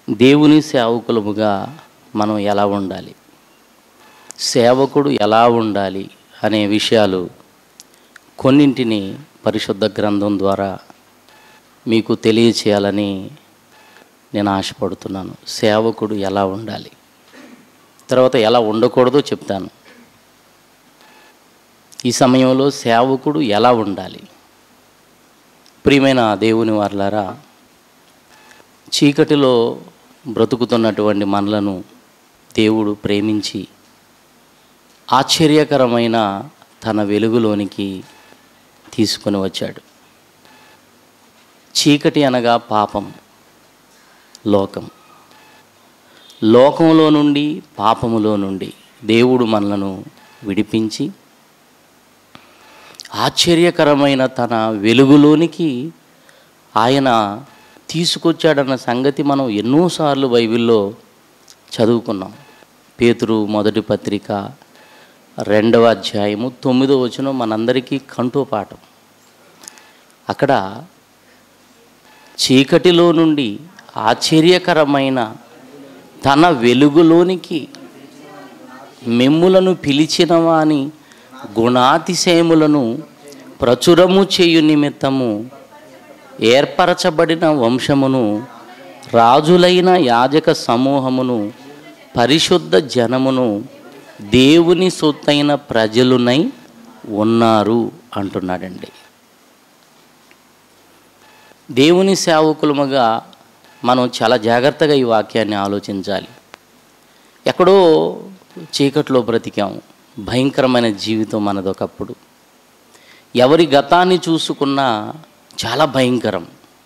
దేవుని సేవకులముగా మనం ఎలా ఉండాలి సేవకుడు ఎలా ఉండాలి అనే విషయాలు కొన్నింటిని పరిశుద్ధ గ్రంథం ద్వారా మీకు తెలియచేయాలని నేను ఆశపడుతున్నాను సేవకుడు ఎలా ఉండాలి తర్వాత ఎలా ఉండకూడదో చెప్తాను ఈ సమయంలో సేవకుడు ఎలా ఉండాలి ప్రియమైన దేవుని వార్లారా చీకటిలో బ్రతుకుతున్నటువంటి మనలను దేవుడు ప్రేమించి ఆశ్చర్యకరమైన తన వెలుగులోనికి తీసుకొని వచ్చాడు చీకటి అనగా పాపం లోకం లోకంలో నుండి పాపములో నుండి దేవుడు మనలను విడిపించి ఆశ్చర్యకరమైన తన వెలుగులోనికి ఆయన తీసుకొచ్చాడన్న సంగతి మనం ఎన్నోసార్లు బైబిల్లో చదువుకున్నాం పేతురు మొదటి పత్రిక రెండవ అధ్యాయము తొమ్మిదో వచనం మనందరికీ కంఠోపాఠం అక్కడ చీకటిలో నుండి ఆశ్చర్యకరమైన తన వెలుగులోనికి మెమ్ములను పిలిచిన వాని గుణాతిశయములను ప్రచురము చేయు నిమిత్తము ఏర్పరచబడిన వంశమును రాజులైన యాజక సమూహమును పరిశుద్ధ జనమును దేవుని సొత్తైన ప్రజలునై ఉన్నారు అంటున్నాడండి దేవుని సేవకులముగా మనం చాలా జాగ్రత్తగా ఈ వాక్యాన్ని ఆలోచించాలి ఎక్కడో చీకట్లో బ్రతికాం భయంకరమైన జీవితం మనదొకప్పుడు ఎవరి గతాన్ని చూసుకున్నా చాలా భయంకరం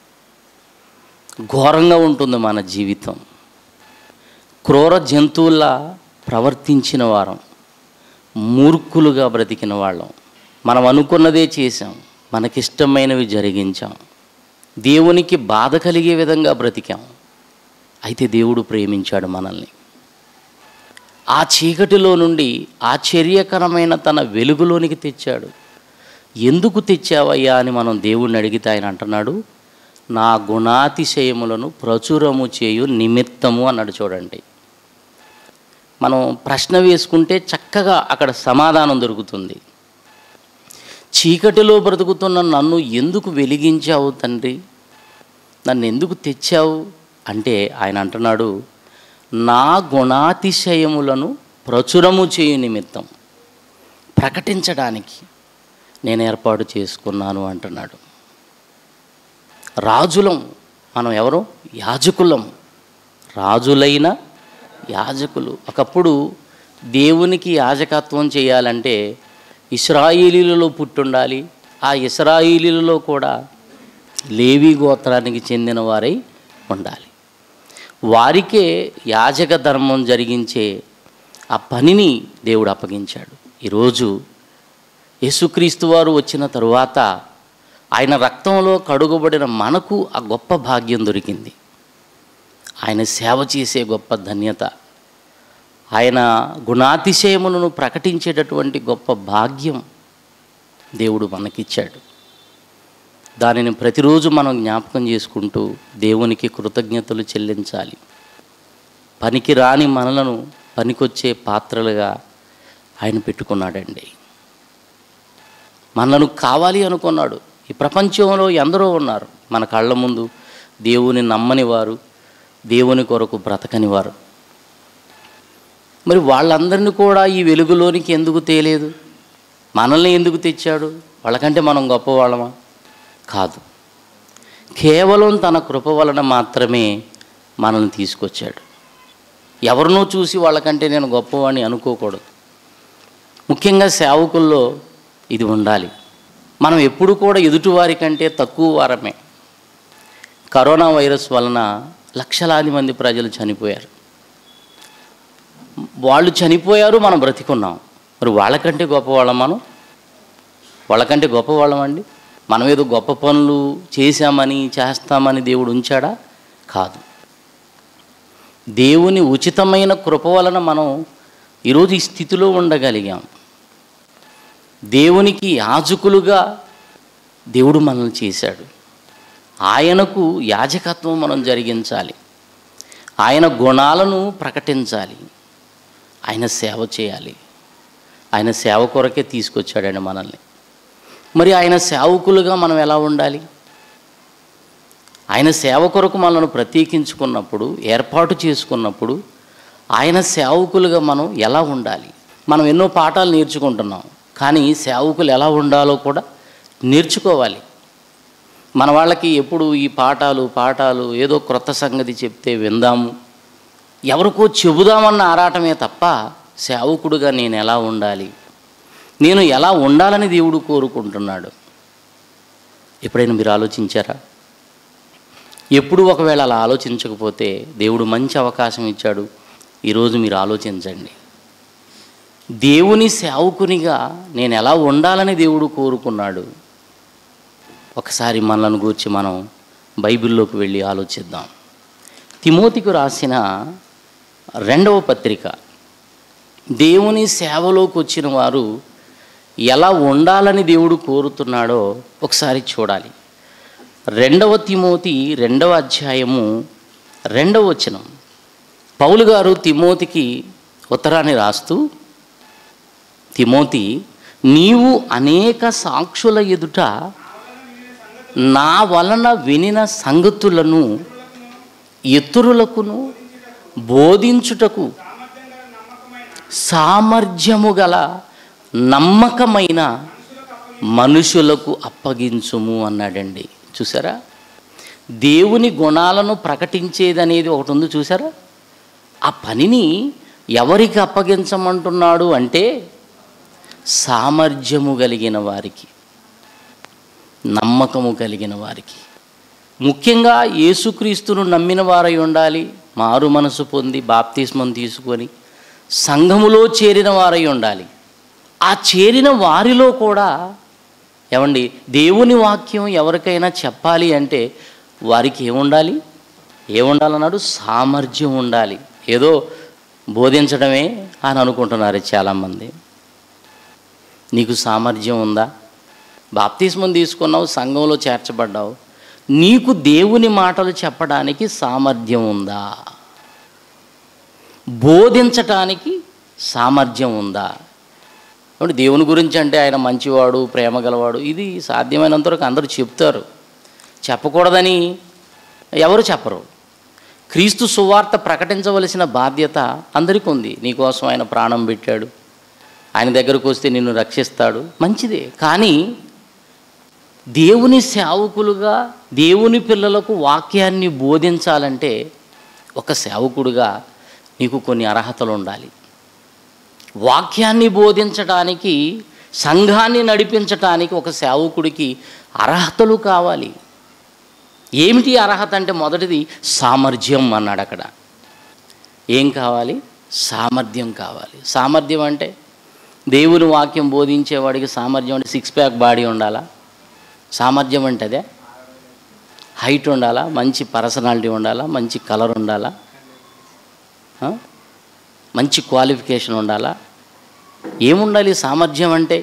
ఘోరంగా ఉంటుంది మన జీవితం క్రూర జంతువుల్లా ప్రవర్తించిన వారం మూర్ఖులుగా బ్రతికిన వాళ్ళం మనం అనుకున్నదే చేశాం మనకిష్టమైనవి జరిగించాం దేవునికి బాధ కలిగే విధంగా బ్రతికాం అయితే దేవుడు ప్రేమించాడు మనల్ని ఆ చీకటిలో నుండి ఆశ్చర్యకరమైన తన వెలుగులోనికి తెచ్చాడు ఎందుకు తెచ్చావయ్యా అని మనం దేవుణ్ణి అడిగితే ఆయన అంటున్నాడు నా గుణాతిశయములను ప్రచురము చేయు నిమిత్తము అన్నాడు చూడండి మనం ప్రశ్న వేసుకుంటే చక్కగా అక్కడ సమాధానం దొరుకుతుంది చీకటిలో బ్రతుకుతున్న నన్ను ఎందుకు వెలిగించావు తండ్రి నన్ను ఎందుకు తెచ్చావు అంటే ఆయన అంటున్నాడు నా గుణాతిశయములను ప్రచురము చేయు నిమిత్తం ప్రకటించడానికి నేను ఏర్పాటు చేసుకున్నాను అంటున్నాడు రాజులం మనం ఎవరు యాజకులం రాజులైన యాజకులు ఒకప్పుడు దేవునికి యాజకత్వం చేయాలంటే ఇస్రాయిలీలలో పుట్టుండాలి ఆ ఇస్రాయిలీలలో కూడా లేవి గోత్రానికి చెందిన వారై ఉండాలి వారికే యాజక ధర్మం జరిగించే ఆ పనిని దేవుడు అప్పగించాడు ఈరోజు యేసుక్రీస్తు వారు వచ్చిన తరువాత ఆయన రక్తంలో కడుగబడిన మనకు ఆ గొప్ప భాగ్యం దొరికింది ఆయన సేవ చేసే గొప్ప ధన్యత ఆయన గుణాతిశయములను ప్రకటించేటటువంటి గొప్ప భాగ్యం దేవుడు మనకిచ్చాడు దానిని ప్రతిరోజు మనం జ్ఞాపకం చేసుకుంటూ దేవునికి కృతజ్ఞతలు చెల్లించాలి పనికి రాని మనలను పనికొచ్చే పాత్రలుగా ఆయన పెట్టుకున్నాడండి మనలను కావాలి అనుకున్నాడు ఈ ప్రపంచంలో ఎందరో ఉన్నారు మన కళ్ళ ముందు దేవుని నమ్మని వారు దేవుని కొరకు బ్రతకని వారు మరి వాళ్ళందరినీ కూడా ఈ వెలుగులోనికి ఎందుకు తేలేదు మనల్ని ఎందుకు తెచ్చాడు వాళ్ళకంటే మనం గొప్పవాళ్ళమా కాదు కేవలం తన కృప వలన మాత్రమే మనల్ని తీసుకొచ్చాడు ఎవరినో చూసి వాళ్ళకంటే నేను గొప్పవాడిని అనుకోకూడదు ముఖ్యంగా సేవకుల్లో ఇది ఉండాలి మనం ఎప్పుడు కూడా ఎదుటివారి కంటే తక్కువ వారమే కరోనా వైరస్ వలన లక్షలాది మంది ప్రజలు చనిపోయారు వాళ్ళు చనిపోయారు మనం బ్రతికున్నాం మరి వాళ్ళకంటే గొప్పవాళ్ళం మనం వాళ్ళకంటే గొప్పవాళ్ళమండి మనం ఏదో గొప్ప పనులు చేశామని చేస్తామని దేవుడు ఉంచాడా కాదు దేవుని ఉచితమైన కృప వలన మనం ఈరోజు ఈ స్థితిలో ఉండగలిగాం దేవునికి యాజకులుగా దేవుడు మనల్ని చేశాడు ఆయనకు యాజకత్వం మనం జరిగించాలి ఆయన గుణాలను ప్రకటించాలి ఆయన సేవ చేయాలి ఆయన సేవ కొరకే తీసుకొచ్చాడండి మనల్ని మరి ఆయన సేవకులుగా మనం ఎలా ఉండాలి ఆయన సేవ కొరకు మనల్ని ప్రత్యేకించుకున్నప్పుడు ఏర్పాటు చేసుకున్నప్పుడు ఆయన సేవకులుగా మనం ఎలా ఉండాలి మనం ఎన్నో పాఠాలు నేర్చుకుంటున్నాం కానీ సేవకులు ఎలా ఉండాలో కూడా నేర్చుకోవాలి మన వాళ్ళకి ఎప్పుడు ఈ పాఠాలు పాఠాలు ఏదో క్రొత్త సంగతి చెప్తే విందాము ఎవరికో చెబుదామన్న ఆరాటమే తప్ప సేవకుడుగా నేను ఎలా ఉండాలి నేను ఎలా ఉండాలని దేవుడు కోరుకుంటున్నాడు ఎప్పుడైనా మీరు ఆలోచించారా ఎప్పుడు ఒకవేళ అలా ఆలోచించకపోతే దేవుడు మంచి అవకాశం ఇచ్చాడు ఈరోజు మీరు ఆలోచించండి దేవుని సేవకునిగా నేను ఎలా ఉండాలని దేవుడు కోరుకున్నాడు ఒకసారి మనలను గూర్చి మనం బైబిల్లోకి వెళ్ళి ఆలోచిద్దాం తిమోతికి రాసిన రెండవ పత్రిక దేవుని సేవలోకి వచ్చిన వారు ఎలా ఉండాలని దేవుడు కోరుతున్నాడో ఒకసారి చూడాలి రెండవ తిమోతి రెండవ అధ్యాయము రెండవ వచనం పౌలు గారు తిమోతికి ఉత్తరాన్ని రాస్తూ తిమోతి నీవు అనేక సాక్షుల ఎదుట నా వలన వినిన సంగతులను ఇతరులకును బోధించుటకు సామర్థ్యము గల నమ్మకమైన మనుషులకు అప్పగించుము అన్నాడండి చూసారా దేవుని గుణాలను ప్రకటించేదనేది ఒకటి ఉంది చూసారా ఆ పనిని ఎవరికి అప్పగించమంటున్నాడు అంటే సామర్థ్యము కలిగిన వారికి నమ్మకము కలిగిన వారికి ముఖ్యంగా యేసుక్రీస్తును నమ్మిన వారై ఉండాలి మారు మనసు పొంది బాప్తిస్మం తీసుకొని సంఘములో చేరిన వారై ఉండాలి ఆ చేరిన వారిలో కూడా ఏమండి దేవుని వాక్యం ఎవరికైనా చెప్పాలి అంటే వారికి ఏముండాలి ఏముండాలన్నాడు సామర్థ్యం ఉండాలి ఏదో బోధించడమే అని అనుకుంటున్నారు చాలామంది నీకు సామర్థ్యం ఉందా బాప్తిస్మం తీసుకున్నావు సంఘంలో చేర్చబడ్డావు నీకు దేవుని మాటలు చెప్పడానికి సామర్థ్యం ఉందా బోధించటానికి సామర్థ్యం ఉందా కాబట్టి దేవుని గురించి అంటే ఆయన మంచివాడు ప్రేమ గలవాడు ఇది సాధ్యమైనంత వరకు అందరూ చెప్తారు చెప్పకూడదని ఎవరు చెప్పరు క్రీస్తు సువార్త ప్రకటించవలసిన బాధ్యత అందరికీ ఉంది నీకోసం ఆయన ప్రాణం పెట్టాడు ఆయన దగ్గరకు వస్తే నిన్ను రక్షిస్తాడు మంచిదే కానీ దేవుని సేవకులుగా దేవుని పిల్లలకు వాక్యాన్ని బోధించాలంటే ఒక సేవకుడుగా నీకు కొన్ని అర్హతలు ఉండాలి వాక్యాన్ని బోధించడానికి సంఘాన్ని నడిపించటానికి ఒక సేవకుడికి అర్హతలు కావాలి ఏమిటి అర్హత అంటే మొదటిది సామర్థ్యం అన్నాడు అక్కడ ఏం కావాలి సామర్థ్యం కావాలి సామర్థ్యం అంటే దేవుని వాక్యం బోధించేవాడికి సామర్థ్యం అంటే సిక్స్ ప్యాక్ బాడీ ఉండాలా సామర్థ్యం అంటే అదే హైట్ ఉండాలా మంచి పర్సనాలిటీ ఉండాలా మంచి కలర్ ఉండాలా ఆ? మంచి క్వాలిఫికేషన్ ఉండాలా ఏముండాలి సామర్థ్యం అంటే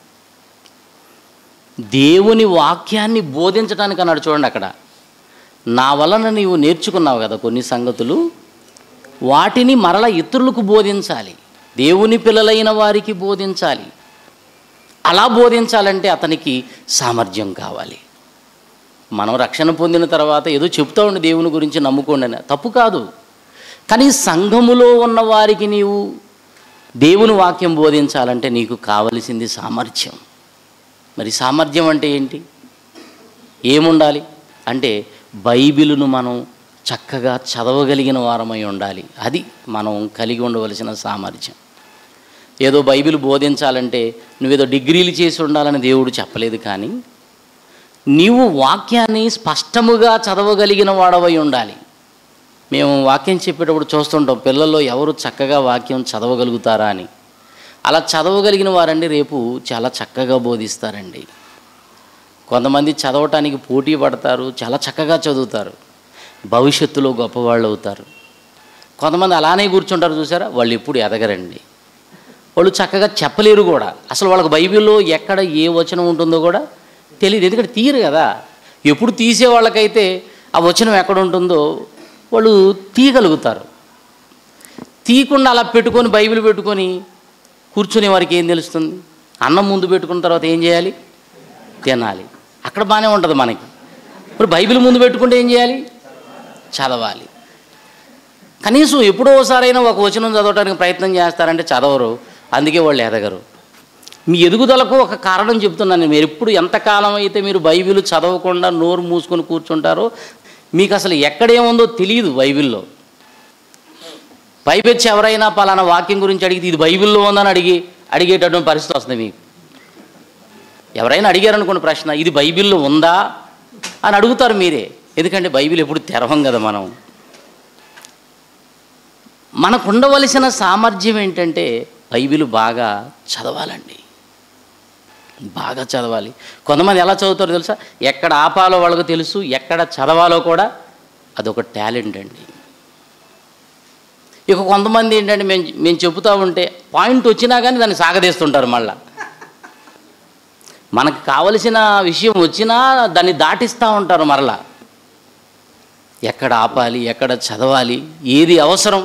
దేవుని వాక్యాన్ని బోధించడానికి అన్నాడు చూడండి అక్కడ నా వలన నీవు నేర్చుకున్నావు కదా కొన్ని సంగతులు వాటిని మరల ఇతరులకు బోధించాలి దేవుని పిల్లలైన వారికి బోధించాలి అలా బోధించాలంటే అతనికి సామర్థ్యం కావాలి మనం రక్షణ పొందిన తర్వాత ఏదో చెప్తా ఉండి దేవుని గురించి నమ్ముకోండి అని తప్పు కాదు కానీ సంఘములో ఉన్న వారికి నీవు దేవుని వాక్యం బోధించాలంటే నీకు కావలసింది సామర్థ్యం మరి సామర్థ్యం అంటే ఏంటి ఏముండాలి అంటే బైబిలును మనం చక్కగా చదవగలిగిన వారమై ఉండాలి అది మనం కలిగి ఉండవలసిన సామర్థ్యం ఏదో బైబిల్ బోధించాలంటే నువ్వేదో డిగ్రీలు చేసి ఉండాలని దేవుడు చెప్పలేదు కానీ నీవు వాక్యాన్ని స్పష్టముగా చదవగలిగిన వాడవై ఉండాలి మేము వాక్యం చెప్పేటప్పుడు చూస్తుంటాం పిల్లల్లో ఎవరు చక్కగా వాక్యం చదవగలుగుతారా అని అలా చదవగలిగిన వారండి రేపు చాలా చక్కగా బోధిస్తారండి కొంతమంది చదవటానికి పోటీ పడతారు చాలా చక్కగా చదువుతారు భవిష్యత్తులో గొప్పవాళ్ళు అవుతారు కొంతమంది అలానే కూర్చుంటారు చూసారా వాళ్ళు ఎప్పుడు ఎదగరండి వాళ్ళు చక్కగా చెప్పలేరు కూడా అసలు వాళ్ళకి బైబిల్లో ఎక్కడ ఏ వచనం ఉంటుందో కూడా తెలియదు ఎందుకంటే తీయరు కదా ఎప్పుడు తీసే వాళ్ళకైతే ఆ వచనం ఎక్కడ ఉంటుందో వాళ్ళు తీయగలుగుతారు తీయకుండా అలా పెట్టుకొని బైబిల్ పెట్టుకొని కూర్చునే వారికి ఏం తెలుస్తుంది అన్నం ముందు పెట్టుకున్న తర్వాత ఏం చేయాలి తినాలి అక్కడ బాగానే ఉంటుంది మనకి ఇప్పుడు బైబిల్ ముందు పెట్టుకుంటే ఏం చేయాలి చదవాలి కనీసం ఎప్పుడో ఒకసారైనా ఒక వచనం చదవడానికి ప్రయత్నం చేస్తారంటే చదవరు అందుకే వాళ్ళు ఎదగరు మీ ఎదుగుదలకు ఒక కారణం చెప్తున్నాను మీరు ఎప్పుడు ఎంతకాలం అయితే మీరు బైబిల్ చదవకుండా నోరు మూసుకొని కూర్చుంటారో మీకు అసలు ఎక్కడేముందో తెలియదు బైబిల్లో పైపెచ్చి ఎవరైనా పలానా వాక్యం గురించి అడిగితే ఇది బైబిల్లో ఉందని అడిగి అడిగేటటువంటి పరిస్థితి వస్తుంది మీకు ఎవరైనా అడిగారనుకోండి ప్రశ్న ఇది బైబిల్లో ఉందా అని అడుగుతారు మీరే ఎందుకంటే బైబిల్ ఎప్పుడు తెరవం కదా మనం మనకు ఉండవలసిన సామర్థ్యం ఏంటంటే బైబిల్ బాగా చదవాలండి బాగా చదవాలి కొంతమంది ఎలా చదువుతారో తెలుసా ఎక్కడ ఆపాలో వాళ్ళకు తెలుసు ఎక్కడ చదవాలో కూడా అదొక టాలెంట్ అండి ఇక కొంతమంది ఏంటంటే మేము మేము చెబుతూ ఉంటే పాయింట్ వచ్చినా కానీ దాన్ని సాగదీస్తుంటారు మళ్ళా మనకు కావలసిన విషయం వచ్చినా దాన్ని దాటిస్తూ ఉంటారు మరలా ఎక్కడ ఆపాలి ఎక్కడ చదవాలి ఏది అవసరం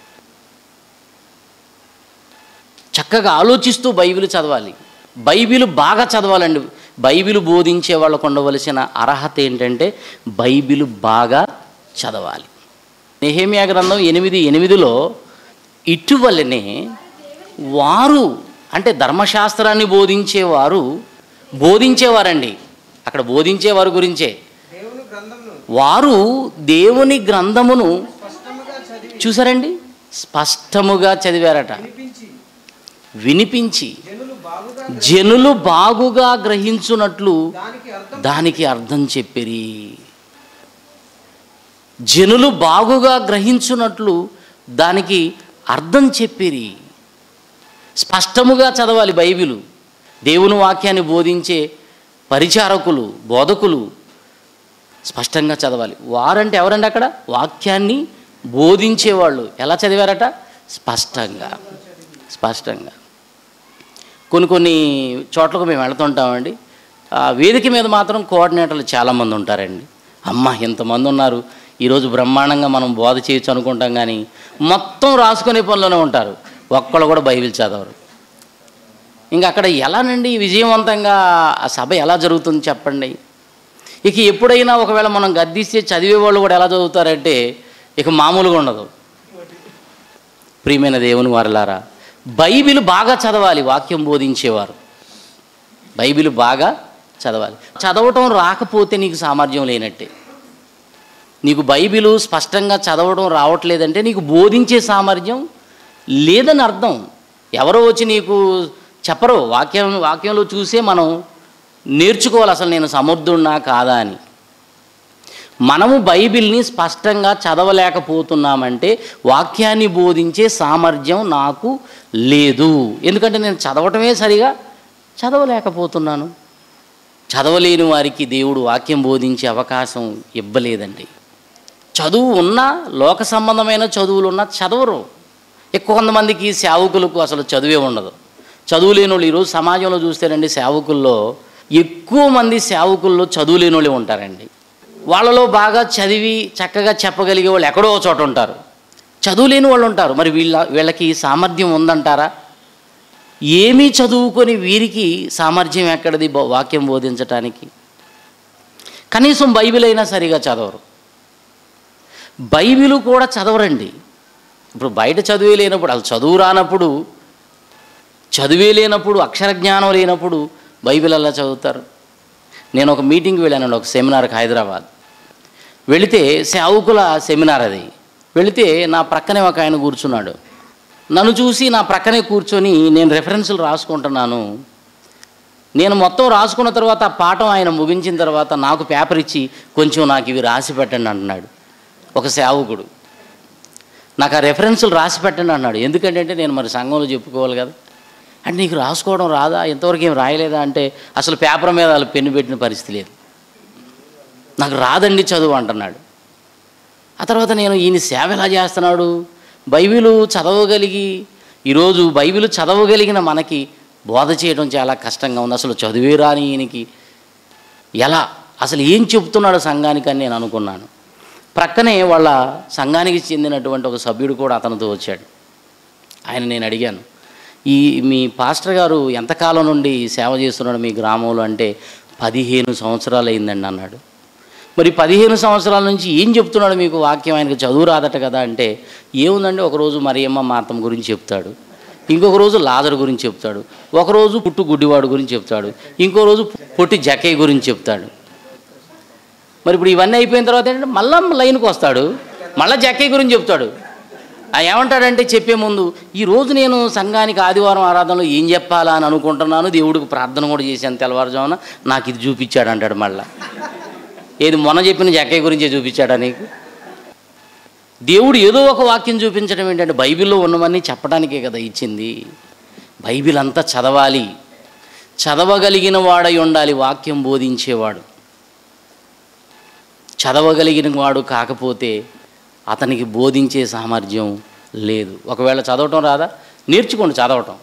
చక్కగా ఆలోచిస్తూ బైబిల్ చదవాలి బైబిల్ బాగా చదవాలండి బైబిల్ బోధించే వాళ్ళకు ఉండవలసిన అర్హత ఏంటంటే బైబిల్ బాగా చదవాలి నెహేమియా గ్రంథం ఎనిమిది ఎనిమిదిలో ఇటీవలనే వారు అంటే ధర్మశాస్త్రాన్ని బోధించేవారు బోధించేవారండి అక్కడ బోధించేవారు గురించే దేవుని గ్రంథమును వారు దేవుని గ్రంథమును స్పష్టముగా చదివి చూసారండి స్పష్టముగా చదివారట వినిపించి వినిపించి జనులు బాగుగా జనులు బాగుగా గ్రహించున్నట్లు దానికి అర్థం దానికి అర్థం చెప్పిరి జనులు బాగుగా గ్రహించున్నట్లు దానికి అర్థం చెప్పిరి స్పష్టముగా చదవాలి బైబిలు దేవుని వాక్యాన్ని బోధించే పరిచారకులు బోధకులు స్పష్టంగా చదవాలి వారంటే ఎవరండి అక్కడ వాక్యాన్ని బోధించేవాళ్ళు ఎలా చదివారట స్పష్టంగా స్పష్టంగా కొన్ని కొన్ని చోట్లకు మేము వెళుతుంటామండి ఆ వేదిక మీద మాత్రం కోఆర్డినేటర్లు చాలామంది ఉంటారండి అమ్మ ఇంతమంది ఉన్నారు ఈరోజు బ్రహ్మాండంగా మనం బోధ చేయొచ్చు అనుకుంటాం కానీ మొత్తం రాసుకునే పనిలోనే ఉంటారు ఒక్కళ్ళు కూడా బైబిల్ చదవరు ఇంకా అక్కడ ఎలానండి విజయవంతంగా ఆ సభ ఎలా జరుగుతుంది చెప్పండి ఇక ఎప్పుడైనా ఒకవేళ మనం గద్దిస్తే చదివే వాళ్ళు కూడా ఎలా చదువుతారంటే ఇక మామూలుగా ఉండదు ప్రియమైన దేవుని వారలారా బైబిల్ బాగా చదవాలి వాక్యం బోధించేవారు బైబిల్ బాగా చదవాలి చదవటం రాకపోతే నీకు సామర్థ్యం లేనట్టే నీకు బైబిల్ స్పష్టంగా చదవడం రావట్లేదంటే నీకు బోధించే సామర్థ్యం లేదని అర్థం ఎవరో వచ్చి నీకు చెప్పరు వాక్యం వాక్యంలో చూసే మనం నేర్చుకోవాలి అసలు నేను సమర్థున్నా కాదా అని మనము బైబిల్ని స్పష్టంగా చదవలేకపోతున్నామంటే వాక్యాన్ని బోధించే సామర్థ్యం నాకు లేదు ఎందుకంటే నేను చదవటమే సరిగా చదవలేకపోతున్నాను చదవలేని వారికి దేవుడు వాక్యం బోధించే అవకాశం ఇవ్వలేదండి చదువు ఉన్నా లోక సంబంధమైన చదువులు ఉన్నా చదవరు ఎక్కువ కొంతమందికి సేవకులకు అసలు చదువే ఉండదు చదువు లేని వాళ్ళు ఈరోజు సమాజంలో చూస్తేనండి సేవకుల్లో ఎక్కువ మంది సేవకుల్లో చదువు లేని వాళ్ళే ఉంటారండి వాళ్ళలో బాగా చదివి చక్కగా చెప్పగలిగే వాళ్ళు ఎక్కడో ఒక చోట ఉంటారు చదువు లేని వాళ్ళు ఉంటారు మరి వీళ్ళ వీళ్ళకి సామర్థ్యం ఉందంటారా ఏమీ చదువుకొని వీరికి సామర్థ్యం ఎక్కడిది బో- వాక్యం బోధించటానికి కనీసం బైబిల్ అయినా సరిగా చదవరు బైబిల్ కూడా చదవరండి ఇప్పుడు బయట చదువే లేనప్పుడు అసలు చదువు రానప్పుడు చదువే లేనప్పుడు అక్షర జ్ఞానం లేనప్పుడు బైబిల్ ఎలా చదువుతారు నేను ఒక మీటింగ్కి వెళ్ళానండి ఒక సెమినార్కి హైదరాబాద్ వెళితే సేవకుల సెమినార్ అది వెళితే నా ప్రక్కనే ఒక ఆయన కూర్చున్నాడు నన్ను చూసి నా ప్రక్కనే కూర్చొని నేను రెఫరెన్సులు రాసుకుంటున్నాను నేను మొత్తం రాసుకున్న తర్వాత ఆ పాఠం ఆయన ముగించిన తర్వాత నాకు పేపర్ ఇచ్చి కొంచెం నాకు ఇవి రాసి పెట్టండి అంటున్నాడు ఒక సేవకుడు నాకు ఆ రెఫరెన్సులు రాసి పెట్టండి అన్నాడు ఎందుకంటే నేను మరి సంఘంలో చెప్పుకోవాలి కదా అంటే నీకు రాసుకోవడం రాదా ఇంతవరకు ఏం రాయలేదా అంటే అసలు పేపర్ మీద వాళ్ళు పెన్ను పెట్టిన పరిస్థితి లేదు నాకు రాదండి చదువు అంటున్నాడు ఆ తర్వాత నేను ఈయన సేవ ఎలా చేస్తున్నాడు బైబిలు చదవగలిగి ఈరోజు బైబిల్ చదవగలిగిన మనకి బోధ చేయడం చాలా కష్టంగా ఉంది అసలు చదివే రాని ఈయనకి ఎలా అసలు ఏం చెప్తున్నాడు సంఘానికి అని నేను అనుకున్నాను ప్రక్కనే వాళ్ళ సంఘానికి చెందినటువంటి ఒక సభ్యుడు కూడా అతనితో వచ్చాడు ఆయన నేను అడిగాను ఈ మీ పాస్టర్ గారు ఎంతకాలం నుండి సేవ చేస్తున్నాడు మీ గ్రామంలో అంటే పదిహేను సంవత్సరాలు అయిందండి అన్నాడు మరి పదిహేను సంవత్సరాల నుంచి ఏం చెప్తున్నాడు మీకు వాక్యం ఆయనకు చదువు రాదట కదా అంటే ఏముందండి ఒకరోజు మరియమ్మ మార్తం గురించి చెప్తాడు ఇంకొక రోజు లాజర్ గురించి చెప్తాడు ఒకరోజు పుట్టు గుడ్డివాడు గురించి చెప్తాడు ఇంకో రోజు పొట్టి జకయ్య గురించి చెప్తాడు మరి ఇప్పుడు ఇవన్నీ అయిపోయిన తర్వాత ఏంటంటే మళ్ళా లైన్కి వస్తాడు మళ్ళీ జక్కయ్య గురించి చెప్తాడు ఆ ఏమంటాడంటే చెప్పే ముందు ఈ రోజు నేను సంఘానికి ఆదివారం ఆరాధనలో ఏం చెప్పాలా అని అనుకుంటున్నాను దేవుడికి ప్రార్థన కూడా చేశాను తెల్లవారుజామున నాకు ఇది చూపించాడు అంటాడు మళ్ళా ఏది మొన్న చెప్పిన జక్కయ్య గురించే చూపించాడా నీకు దేవుడు ఏదో ఒక వాక్యం చూపించడం ఏంటంటే బైబిల్లో ఉన్నవన్నీ చెప్పడానికే కదా ఇచ్చింది బైబిల్ అంతా చదవాలి చదవగలిగిన వాడై ఉండాలి వాక్యం బోధించేవాడు చదవగలిగిన వాడు కాకపోతే అతనికి బోధించే సామర్థ్యం లేదు ఒకవేళ చదవటం రాదా నేర్చుకోండి చదవటం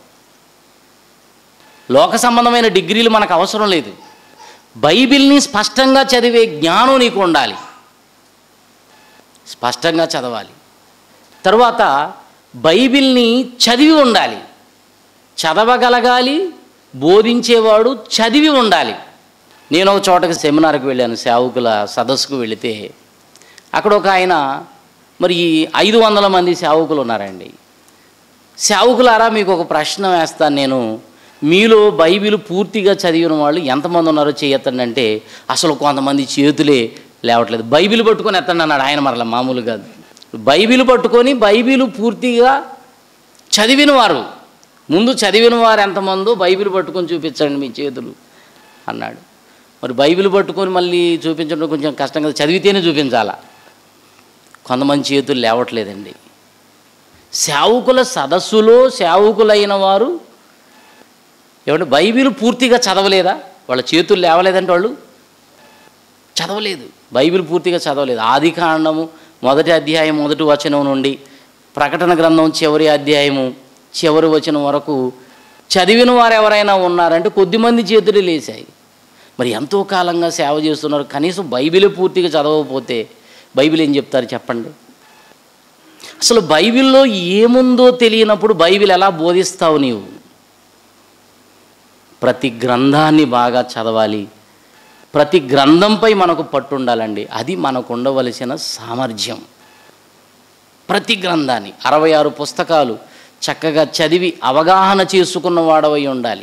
లోక సంబంధమైన డిగ్రీలు మనకు అవసరం లేదు బైబిల్ని స్పష్టంగా చదివే జ్ఞానం నీకు ఉండాలి స్పష్టంగా చదవాలి తర్వాత బైబిల్ని చదివి ఉండాలి చదవగలగాలి బోధించేవాడు చదివి ఉండాలి నేను ఒక చోటకి సెమినార్కి వెళ్ళాను సేవకుల సదస్సుకు వెళితే అక్కడ ఒక ఆయన మరి ఈ ఐదు వందల మంది సేవకులు ఉన్నారండి సేవకులారా మీకు ఒక ప్రశ్న వేస్తాను నేను మీలో బైబిల్ పూర్తిగా చదివిన వాళ్ళు ఎంతమంది ఉన్నారో చేయొత్తండి అంటే అసలు కొంతమంది చేతులే లేవట్లేదు బైబిల్ పట్టుకొని ఎత్తండి అన్నాడు ఆయన మరలా మామూలు కాదు బైబిల్ పట్టుకొని బైబిల్ పూర్తిగా చదివిన వారు ముందు చదివిన వారు ఎంతమందో బైబిల్ పట్టుకొని చూపించండి మీ చేతులు అన్నాడు మరి బైబిల్ పట్టుకొని మళ్ళీ చూపించడం కొంచెం కష్టం కదా చదివితేనే చూపించాలా కొంతమంది చేతులు లేవట్లేదండి సేవకుల సదస్సులో సేవకులైన వారు ఏమంటే బైబిల్ పూర్తిగా చదవలేదా వాళ్ళ చేతులు లేవలేదంటే వాళ్ళు చదవలేదు బైబిల్ పూర్తిగా చదవలేదు ఆది కాండము మొదటి అధ్యాయం మొదటి వచనం నుండి ప్రకటన గ్రంథం చివరి అధ్యాయము చివరి వచనం వరకు చదివిన వారు ఎవరైనా ఉన్నారంటే కొద్దిమంది చేతులు లేచాయి మరి ఎంతో కాలంగా సేవ చేస్తున్నారు కనీసం బైబిల్ పూర్తిగా చదవకపోతే బైబిల్ ఏం చెప్తారు చెప్పండి అసలు బైబిల్లో ఏముందో తెలియనప్పుడు బైబిల్ ఎలా బోధిస్తావు నీవు ప్రతి గ్రంథాన్ని బాగా చదవాలి ప్రతి గ్రంథంపై మనకు పట్టు ఉండాలండి అది మనకు ఉండవలసిన సామర్థ్యం ప్రతి గ్రంథాన్ని అరవై ఆరు పుస్తకాలు చక్కగా చదివి అవగాహన చేసుకున్న వాడవై ఉండాలి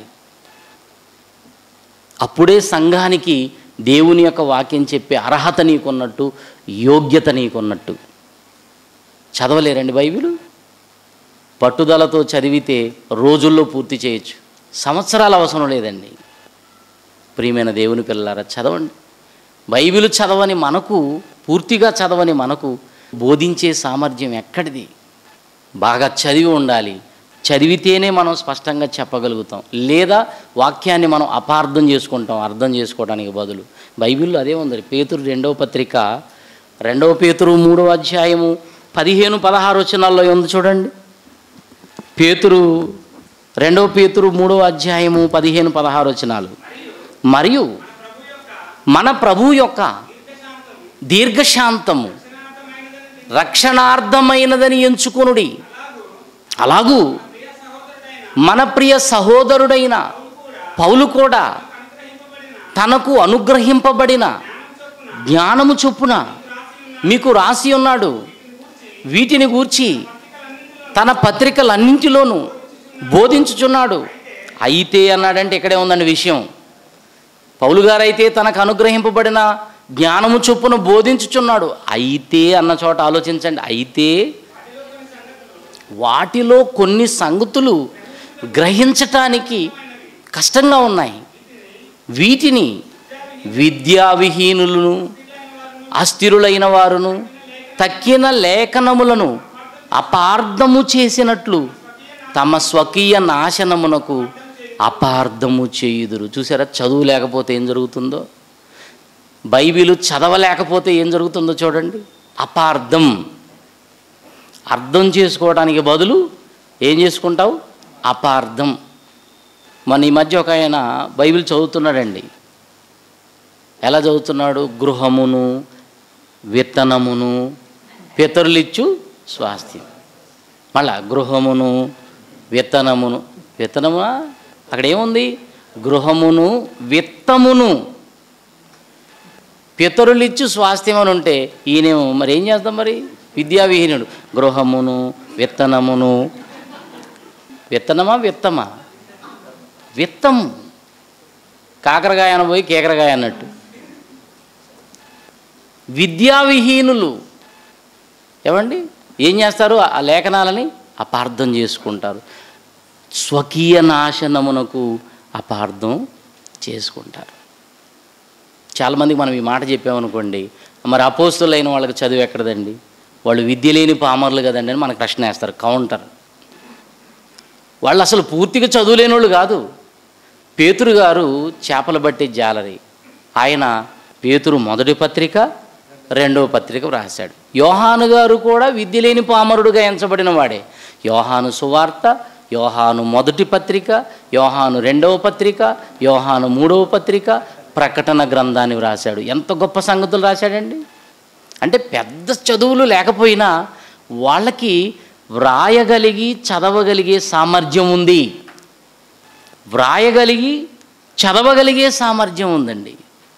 అప్పుడే సంఘానికి దేవుని యొక్క వాక్యం చెప్పే అర్హత నీకున్నట్టు యోగ్యత నీకున్నట్టు చదవలేరండి బైబిల్ పట్టుదలతో చదివితే రోజుల్లో పూర్తి చేయొచ్చు సంవత్సరాలు అవసరం లేదండి ప్రియమైన దేవుని పిల్లలారా చదవండి బైబిల్ చదవని మనకు పూర్తిగా చదవని మనకు బోధించే సామర్థ్యం ఎక్కడిది బాగా చదివి ఉండాలి చదివితేనే మనం స్పష్టంగా చెప్పగలుగుతాం లేదా వాక్యాన్ని మనం అపార్థం చేసుకుంటాం అర్థం చేసుకోవడానికి బదులు బైబిల్లో అదే ఉంది పేతురు రెండవ పత్రిక రెండవ పేతురు మూడవ అధ్యాయము పదిహేను పదహారు వచనాల్లో ఉంది చూడండి పేతురు రెండవ పేతురు మూడవ అధ్యాయము పదిహేను పదహారు వచనాలు మరియు మన ప్రభు యొక్క దీర్ఘశాంతము రక్షణార్థమైనదని ఎంచుకొనుడి అలాగూ మన ప్రియ సహోదరుడైన పౌలు కూడా తనకు అనుగ్రహింపబడిన జ్ఞానము చొప్పున మీకు రాసి ఉన్నాడు వీటిని గూర్చి తన పత్రికలన్నింటిలోనూ బోధించుచున్నాడు అయితే అన్నాడంటే ఇక్కడే ఉందండి విషయం పౌలు గారైతే తనకు అనుగ్రహింపబడిన జ్ఞానము చొప్పున బోధించుచున్నాడు అయితే అన్న చోట ఆలోచించండి అయితే వాటిలో కొన్ని సంగతులు గ్రహించటానికి కష్టంగా ఉన్నాయి వీటిని విద్యావిహీనులను అస్థిరులైన వారును తక్కిన లేఖనములను అపార్థము చేసినట్లు తమ స్వకీయ నాశనమునకు అపార్థము చేయుదురు చూసారా చదువు లేకపోతే ఏం జరుగుతుందో బైబిల్ చదవలేకపోతే ఏం జరుగుతుందో చూడండి అపార్థం అర్థం చేసుకోవడానికి బదులు ఏం చేసుకుంటావు అపార్థం మన ఈ మధ్య ఒక ఆయన బైబిల్ చదువుతున్నాడండి ఎలా చదువుతున్నాడు గృహమును విత్తనమును పితరులిచ్చు స్వాస్థ్యం మళ్ళా గృహమును విత్తనమును విత్తనమా అక్కడ ఏముంది గృహమును విత్తమును పితరులిచ్చు స్వాస్థ్యం అని ఉంటే ఈయనేమో మరి ఏం చేస్తాం మరి విద్యావిహీనుడు గృహమును విత్తనమును విత్తనమా విత్తమా విత్తం కాకరకాయ అని పోయి కేకరకాయ అన్నట్టు విద్యావిహీనులు ఏమండి ఏం చేస్తారు ఆ లేఖనాలని అపార్థం చేసుకుంటారు స్వకీయ నాశనమునకు అపార్థం చేసుకుంటారు చాలామందికి మనం ఈ మాట చెప్పామనుకోండి మరి అపోస్తులైన వాళ్ళకి చదువు ఎక్కడదండి వాళ్ళు విద్య లేని పామర్లు కదండి అని మనకు ప్రశ్న వేస్తారు కౌంటర్ వాళ్ళు అసలు పూర్తిగా చదువులేని వాళ్ళు కాదు పేతురు గారు చేపలు బట్టి జాలరి ఆయన పేతురు మొదటి పత్రిక రెండవ పత్రిక వ్రాశాడు యోహాను గారు కూడా విద్య లేని పామరుడుగా ఎంచబడిన వాడే యోహాను సువార్త యోహాను మొదటి పత్రిక యోహాను రెండవ పత్రిక యోహాను మూడవ పత్రిక ప్రకటన గ్రంథాన్ని వ్రాశాడు ఎంత గొప్ప సంగతులు రాశాడండి అంటే పెద్ద చదువులు లేకపోయినా వాళ్ళకి వ్రాయగలిగి చదవగలిగే సామర్థ్యం ఉంది వ్రాయగలిగి చదవగలిగే సామర్థ్యం ఉందండి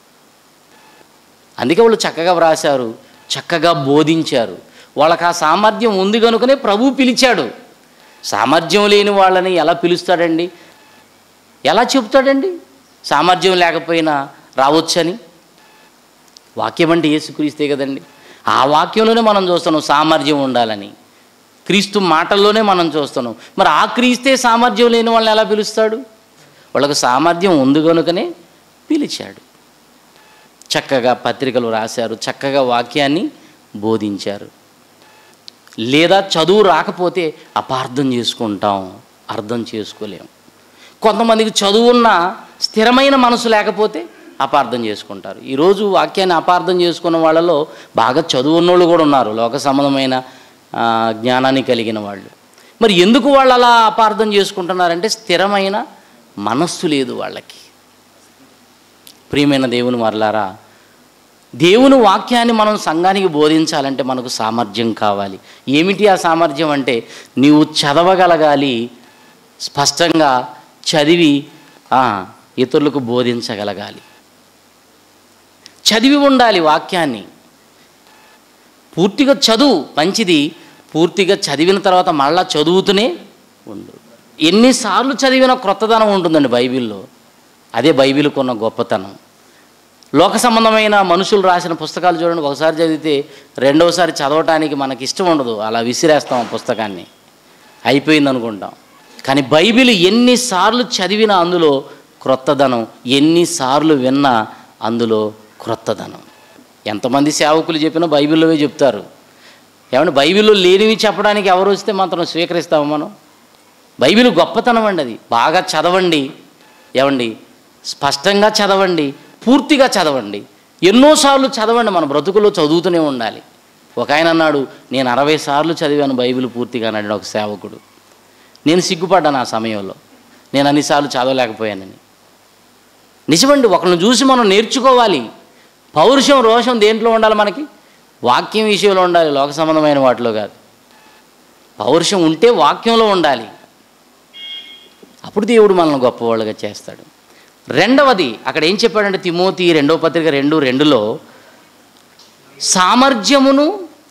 అందుకే వాళ్ళు చక్కగా వ్రాశారు చక్కగా బోధించారు వాళ్ళకి ఆ సామర్థ్యం ఉంది కనుకనే ప్రభు పిలిచాడు సామర్థ్యం లేని వాళ్ళని ఎలా పిలుస్తాడండి ఎలా చెప్తాడండి సామర్థ్యం లేకపోయినా రావచ్చని వాక్యం అంటే యేసుక్రీస్తే కదండి ఆ వాక్యంలోనే మనం చూస్తున్నాం సామర్థ్యం ఉండాలని క్రీస్తు మాటల్లోనే మనం చూస్తున్నాం మరి ఆ క్రీస్తే సామర్థ్యం లేని వాళ్ళని ఎలా పిలుస్తాడు వాళ్ళకు సామర్థ్యం ఉంది కనుకనే పిలిచాడు చక్కగా పత్రికలు రాశారు చక్కగా వాక్యాన్ని బోధించారు లేదా చదువు రాకపోతే అపార్థం చేసుకుంటాం అర్థం చేసుకోలేం కొంతమందికి చదువున్న స్థిరమైన మనసు లేకపోతే అపార్థం చేసుకుంటారు ఈరోజు వాక్యాన్ని అపార్థం చేసుకున్న వాళ్ళలో బాగా చదువున్నోళ్ళు కూడా ఉన్నారు లోక సంబంధమైన ఆ, జ్ఞానాన్ని కలిగిన వాళ్ళు మరి ఎందుకు వాళ్ళు అలా అపార్థం చేసుకుంటున్నారంటే స్థిరమైన మనస్సు లేదు వాళ్ళకి ప్రియమైన దేవుని మరలారా దేవుని వాక్యాన్ని మనం సంఘానికి బోధించాలంటే మనకు సామర్థ్యం కావాలి ఏమిటి ఆ సామర్థ్యం అంటే నీవు చదవగలగాలి స్పష్టంగా చదివి ఆ, ఇతరులకు బోధించగలగాలి చదివి ఉండాలి వాక్యాన్ని పూర్తిగా చదువు మంచిది పూర్తిగా చదివిన తర్వాత మళ్ళా చదువుతూనే ఉండు ఎన్నిసార్లు చదివిన క్రొత్తదనం ఉంటుందండి బైబిల్లో అదే బైబిల్కు ఉన్న గొప్పతనం లోక సంబంధమైన మనుషులు రాసిన పుస్తకాలు చూడండి ఒకసారి చదివితే రెండోసారి చదవటానికి మనకి ఇష్టం ఉండదు అలా విసిరేస్తాం ఆ పుస్తకాన్ని అయిపోయింది అనుకుంటాం కానీ బైబిల్ ఎన్నిసార్లు చదివినా అందులో క్రొత్తదనం ఎన్నిసార్లు విన్నా అందులో క్రొత్తదనం ఎంతమంది సేవకులు చెప్పినా బైబిల్లోవే చెప్తారు ఏమంటే బైబిల్లో లేనివి చెప్పడానికి ఎవరు వస్తే మాత్రం స్వీకరిస్తాము మనం బైబిల్ గొప్పతనం అండి అది బాగా చదవండి ఏమండి స్పష్టంగా చదవండి పూర్తిగా చదవండి ఎన్నోసార్లు చదవండి మన బ్రతుకులో చదువుతూనే ఉండాలి ఒక ఆయన అన్నాడు నేను అరవై సార్లు చదివాను బైబిల్ పూర్తిగా అన్నాడు ఒక సేవకుడు నేను సిగ్గుపడ్డాను ఆ సమయంలో నేను అన్నిసార్లు చదవలేకపోయానని నిజమండి ఒకరిని చూసి మనం నేర్చుకోవాలి పౌరుషం రోషం దేంట్లో ఉండాలి మనకి వాక్యం విషయంలో ఉండాలి లోక సంబంధమైన వాటిలో కాదు పౌరుషం ఉంటే వాక్యంలో ఉండాలి అప్పుడు దేవుడు మనల్ని గొప్పవాళ్ళుగా చేస్తాడు రెండవది అక్కడ ఏం చెప్పాడంటే తిమోతి రెండవ పత్రిక రెండు రెండులో సామర్థ్యమును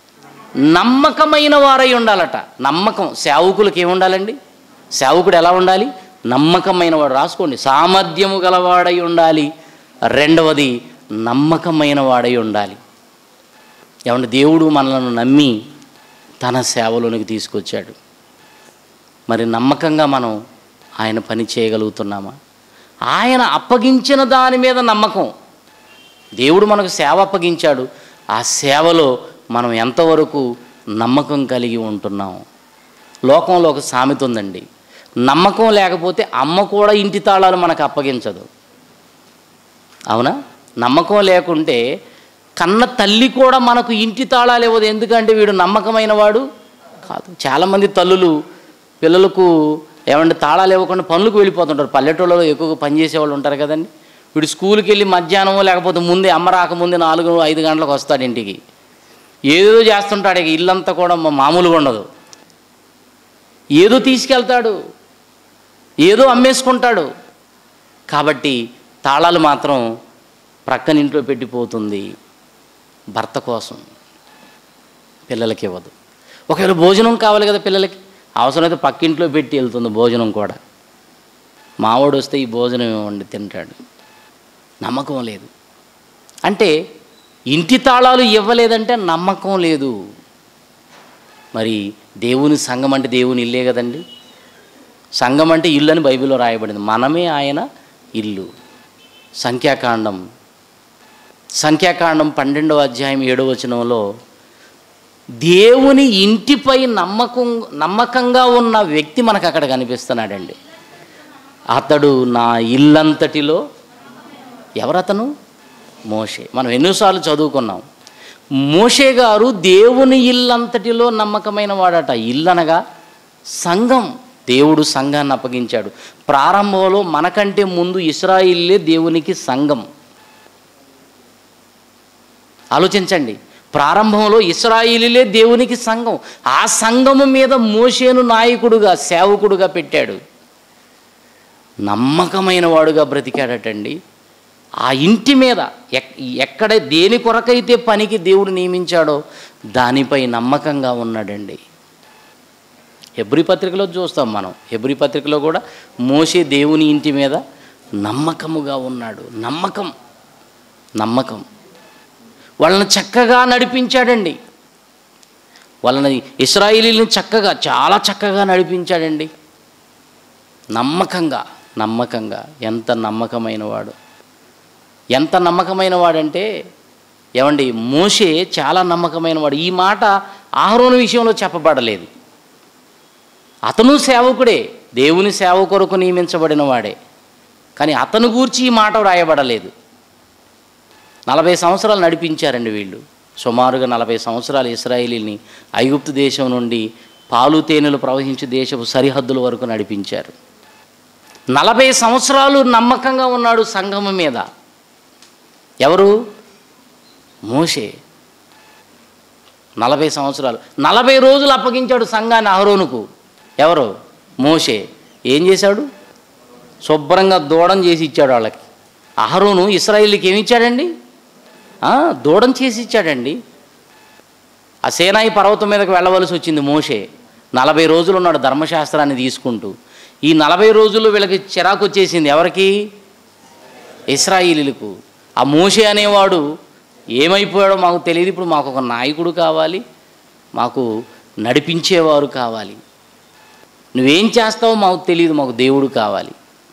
నమ్మకమైన వారై ఉండాలట నమ్మకం సేవకులకు ఏముండాలండి సేవకుడు ఎలా ఉండాలి నమ్మకమైన వాడు రాసుకోండి సామర్థ్యము గలవాడై ఉండాలి రెండవది నమ్మకమైన వాడై ఉండాలి ఏమంటే దేవుడు మనలను నమ్మి తన సేవలోనికి తీసుకొచ్చాడు మరి నమ్మకంగా మనం ఆయన పని చేయగలుగుతున్నామా ఆయన అప్పగించిన దాని మీద నమ్మకం దేవుడు మనకు సేవ అప్పగించాడు ఆ సేవలో మనం ఎంతవరకు నమ్మకం కలిగి ఉంటున్నాం లోకంలో ఒక సామెత ఉందండి నమ్మకం లేకపోతే అమ్మ కూడా ఇంటి తాళాలు మనకు అప్పగించదు అవునా నమ్మకం లేకుంటే కన్న తల్లి కూడా మనకు ఇంటి తాళాలు ఇవ్వదు ఎందుకంటే వీడు నమ్మకమైన వాడు కాదు చాలామంది తల్లులు పిల్లలకు ఏమంటే తాళాలు ఇవ్వకుండా పనులకు వెళ్ళిపోతుంటారు పల్లెటూళ్ళలో ఎక్కువగా పనిచేసే వాళ్ళు ఉంటారు కదండి వీడు స్కూల్కి వెళ్ళి మధ్యాహ్నం లేకపోతే ముందే అమ్మ రాకముందే నాలుగు ఐదు గంటలకు వస్తాడు ఇంటికి ఏదో చేస్తుంటాడు ఇక ఇల్లంతా కూడా మా- మామూలుగా ఉండదు ఏదో తీసుకెళ్తాడు ఏదో అమ్మేసుకుంటాడు కాబట్టి తాళాలు మాత్రం ప్రక్కన ఇంట్లో పెట్టిపోతుంది భర్త కోసం పిల్లలకి ఇవ్వదు ఒకవేళ భోజనం కావాలి కదా పిల్లలకి అవసరమైతే పక్కింట్లో పెట్టి వెళ్తుంది భోజనం కూడా మావాడు వస్తే ఈ భోజనం ఇవ్వండి తింటాడు నమ్మకం లేదు అంటే ఇంటి తాళాలు ఇవ్వలేదంటే నమ్మకం లేదు మరి దేవుని సంఘం అంటే దేవుని ఇల్లే కదండి సంఘం అంటే ఇల్లు అని బైబిల్లో రాయబడింది మనమే ఆయన ఇల్లు సంఖ్యాకాండం సంఖ్యాకాండం పన్నెండవ అధ్యాయం ఏడవ వచనంలో దేవుని ఇంటిపై నమ్మకం నమ్మకంగా ఉన్న వ్యక్తి మనకు అక్కడ కనిపిస్తున్నాడండి అతడు నా ఇల్లంతటిలో ఎవరతను మోషే మనం ఎన్నోసార్లు చదువుకున్నాం మోషే గారు దేవుని ఇల్లంతటిలో నమ్మకమైన వాడట ఇల్లనగా సంఘం దేవుడు సంఘాన్ని అప్పగించాడు ప్రారంభంలో మనకంటే ముందు ఇస్రాయిల్లే దేవునికి సంఘం ఆలోచించండి ప్రారంభంలో ఇస్రాయిలీలే దేవునికి సంఘం ఆ సంఘము మీద మోషేను నాయకుడుగా సేవకుడుగా పెట్టాడు నమ్మకమైన వాడుగా బ్రతికాడటండి ఆ ఇంటి మీద ఎక్- ఎక్కడ దేని కొరకైతే పనికి దేవుడు నియమించాడో దానిపై నమ్మకంగా ఉన్నాడండి హెబ్రి పత్రికలో చూస్తాం మనం హెబ్రి పత్రికలో కూడా మోసే దేవుని ఇంటి మీద నమ్మకముగా ఉన్నాడు నమ్మకం నమ్మకం వాళ్ళని చక్కగా నడిపించాడండి వాళ్ళని ఇస్రాయిలీలను చక్కగా చాలా చక్కగా నడిపించాడండి నమ్మకంగా నమ్మకంగా ఎంత నమ్మకమైన వాడు ఎంత నమ్మకమైన వాడంటే ఏమండి మోషే చాలా నమ్మకమైన వాడు ఈ మాట ఆహరోను విషయంలో చెప్పబడలేదు అతను సేవకుడే దేవుని సేవ కొరకు నియమించబడిన వాడే కానీ అతను గూర్చి ఈ మాట రాయబడలేదు నలభై సంవత్సరాలు నడిపించారండి వీళ్ళు సుమారుగా నలభై సంవత్సరాలు ఇస్రాయేలీని ఐగుప్తు దేశం నుండి పాలు తేనెలు ప్రవహించే దేశపు సరిహద్దుల వరకు నడిపించారు నలభై సంవత్సరాలు నమ్మకంగా ఉన్నాడు సంఘము మీద ఎవరు మోషే నలభై సంవత్సరాలు నలభై రోజులు అప్పగించాడు సంఘాన్ని అహరోనుకు ఎవరు మోషే ఏం చేశాడు శుభ్రంగా దూడం చేసి ఇచ్చాడు వాళ్ళకి అహరోను ఇస్రాయిల్కి ఏమి ఇచ్చాడండి ఆ, దూడం చేసి ఇచ్చాడండి ఆ సేనాయి పర్వతం మీదకి వెళ్ళవలసి వచ్చింది మోషే నలభై రోజులు ఉన్నాడు ధర్మశాస్త్రాన్ని తీసుకుంటూ ఈ నలభై రోజులు వీళ్ళకి చిరాకు వచ్చేసింది ఎవరికి ఇస్రాయిలీలకు ఆ మోషే అనేవాడు ఏమైపోయాడో మాకు తెలియదు ఇప్పుడు మాకు ఒక నాయకుడు కావాలి మాకు నడిపించేవారు కావాలి నువ్వేం చేస్తావో మాకు తెలియదు మాకు దేవుడు కావాలి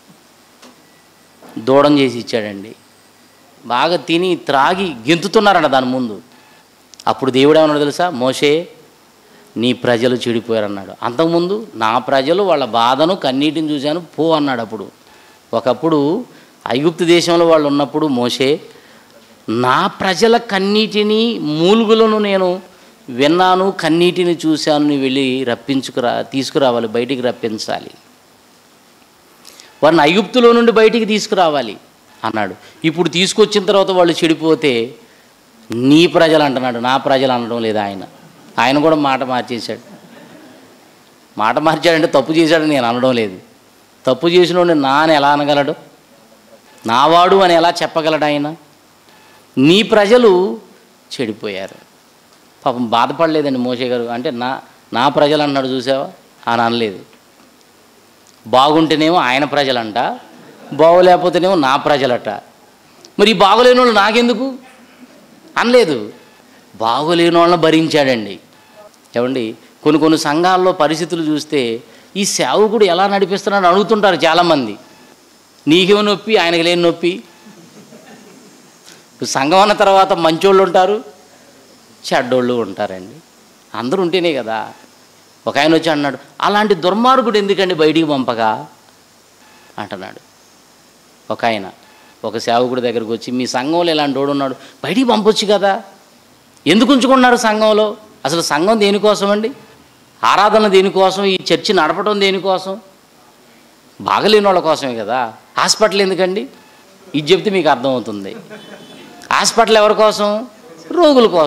దూడం చేసి ఇచ్చాడండి బాగా తిని త్రాగి గెంతుతున్నారంట దాని ముందు అప్పుడు దేవుడు ఏమన్నాడు తెలుసా మోషే నీ ప్రజలు చెడిపోయారన్నాడు అంతకుముందు నా ప్రజలు వాళ్ళ బాధను కన్నీటిని చూశాను పో అన్నాడు అప్పుడు ఒకప్పుడు ఐగుప్తు దేశంలో వాళ్ళు ఉన్నప్పుడు మోషే నా ప్రజల కన్నీటిని మూలుగులను నేను విన్నాను కన్నీటిని చూశాను నువ్వు వెళ్ళి రప్పించుకురా తీసుకురావాలి బయటికి రప్పించాలి వారిని ఐగుప్తులో నుండి బయటికి తీసుకురావాలి అన్నాడు ఇప్పుడు తీసుకొచ్చిన తర్వాత వాళ్ళు చెడిపోతే నీ ప్రజలు అంటున్నాడు నా ప్రజలు అనడం లేదు ఆయన ఆయన కూడా మాట మార్చేశాడు మాట మార్చాడంటే తప్పు చేశాడని నేను అనడం లేదు తప్పు చేసినోడిని నా అని ఎలా అనగలడు నావాడు అని ఎలా చెప్పగలడు ఆయన నీ ప్రజలు చెడిపోయారు పాపం బాధపడలేదండి మోషే గారు అంటే నా నా ప్రజలు అన్నాడు చూసావా అని అనలేదు బాగుంటేనేమో ఆయన ప్రజలంట బాగోలేకపోతేనేమో నా ప్రజలట మరి ఈ బాగోలేని వాళ్ళు నాకెందుకు అనలేదు బాగోలేని వాళ్ళని భరించాడండి ఏమండి కొన్ని కొన్ని సంఘాల్లో పరిస్థితులు చూస్తే ఈ సేవకుడు ఎలా నడిపిస్తున్నాడు అడుగుతుంటారు చాలామంది నీకేమో నొప్పి ఆయనకి లేని నొప్పి ఇప్పుడు సంఘం అన్న తర్వాత మంచోళ్ళు ఉంటారు చెడ్డోళ్ళు ఉంటారండి అందరూ ఉంటేనే కదా ఒక ఆయన వచ్చి అన్నాడు అలాంటి దుర్మార్గుడు ఎందుకండి బయటికి పంపగా అంటున్నాడు ఒక ఆయన ఒక సేవకుడి దగ్గరకు వచ్చి మీ సంఘంలో ఇలాంటి వాడు ఉన్నాడు బయటికి పంపొచ్చు కదా ఎందుకు ఉంచుకున్నారు సంఘంలో అసలు సంఘం దేనికోసం అండి ఆరాధన దేనికోసం ఈ చర్చి నడపడం దేనికోసం బాగలేని వాళ్ళ కోసమే కదా హాస్పిటల్ ఎందుకండి ఇది చెప్తే మీకు అర్థమవుతుంది హాస్పిటల్ ఎవరి కోసం రోగుల కోసం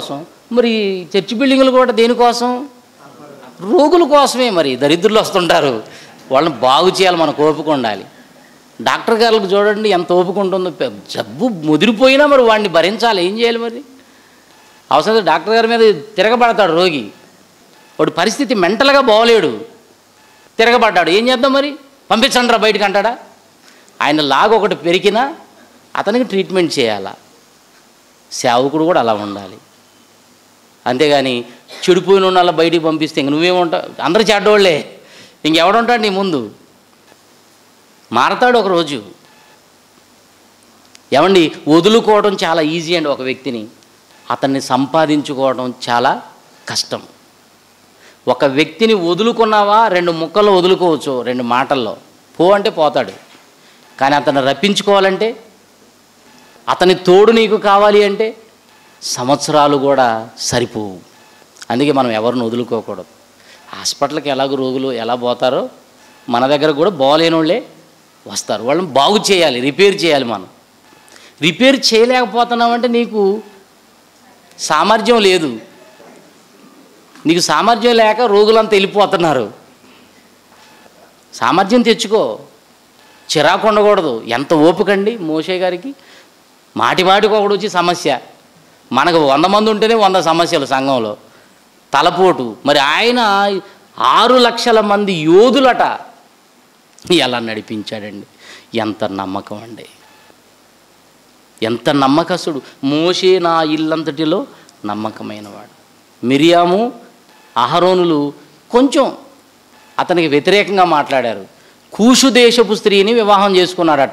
మరి చర్చి బిల్డింగులు కూడా దేనికోసం రోగుల కోసమే మరి దరిద్రులు వస్తుంటారు వాళ్ళని బాగు చేయాలి మనకు ఓపిక ఉండాలి డాక్టర్ గారికి చూడండి ఎంత ఓపిక ఉంటుందో పె- జబ్బు ముదిరిపోయినా మరి వాడిని భరించాలి ఏం చేయాలి మరి అవసరం డాక్టర్ గారి మీద తిరగబడతాడు రోగి వాడి పరిస్థితి మెంటల్గా బాగలేడు తిరగబడ్డాడు ఏం చేద్దాం మరి పంపించండి రా బయటికి అంటాడా ఆయన లాగ ఒకటి పెరిగినా అతనికి ట్రీట్మెంట్ చేయాలా సేవకుడు కూడా అలా ఉండాలి అంతేగాని చెడిపోయిన ఉన్న వాళ్ళ బయటికి పంపిస్తే ఇంక నువ్వేముంటావు అందరు చెడ్డోళ్ళే ఇంకెవడుంటాడు నీ ముందు మారతాడు ఒకరోజు ఏమండి వదులుకోవడం చాలా ఈజీ అండి ఒక వ్యక్తిని అతన్ని సంపాదించుకోవడం చాలా కష్టం ఒక వ్యక్తిని వదులుకున్నావా రెండు ముక్కల్లో వదులుకోవచ్చు రెండు మాటల్లో పో అంటే పోతాడు కానీ అతన్ని రప్పించుకోవాలంటే అతని తోడు నీకు కావాలి అంటే సంవత్సరాలు కూడా సరిపోవు అందుకే మనం ఎవరిని వదులుకోకూడదు హాస్పిటల్కి ఎలాగో రోగులు ఎలా పోతారో మన దగ్గర కూడా బాగలేని వాళ్ళే వస్తారు వాళ్ళని బాగు చేయాలి రిపేర్ చేయాలి మనం రిపేర్ చేయలేకపోతున్నామంటే నీకు సామర్థ్యం లేదు నీకు సామర్థ్యం లేక రోగులంతా వెళ్ళిపోతున్నారు సామర్థ్యం తెచ్చుకో చిరాకు ఉండకూడదు ఎంత ఓపికండి మోషే గారికి మాటి మాటికి ఒకడు వచ్చి సమస్య మనకు వంద మంది ఉంటేనే వంద సమస్యలు సంఘంలో తలపోటు మరి ఆయన ఆరు లక్షల మంది యోధులట ఎలా నడిపించాడండి ఎంత నమ్మకం అండి ఎంత నమ్మకస్తుడు మోషే నా ఇల్లంతటిలో నమ్మకమైనవాడు మిరియాము అహరోనులు కొంచెం అతనికి వ్యతిరేకంగా మాట్లాడారు కూషు దేశపు స్త్రీని వివాహం చేసుకున్నాడట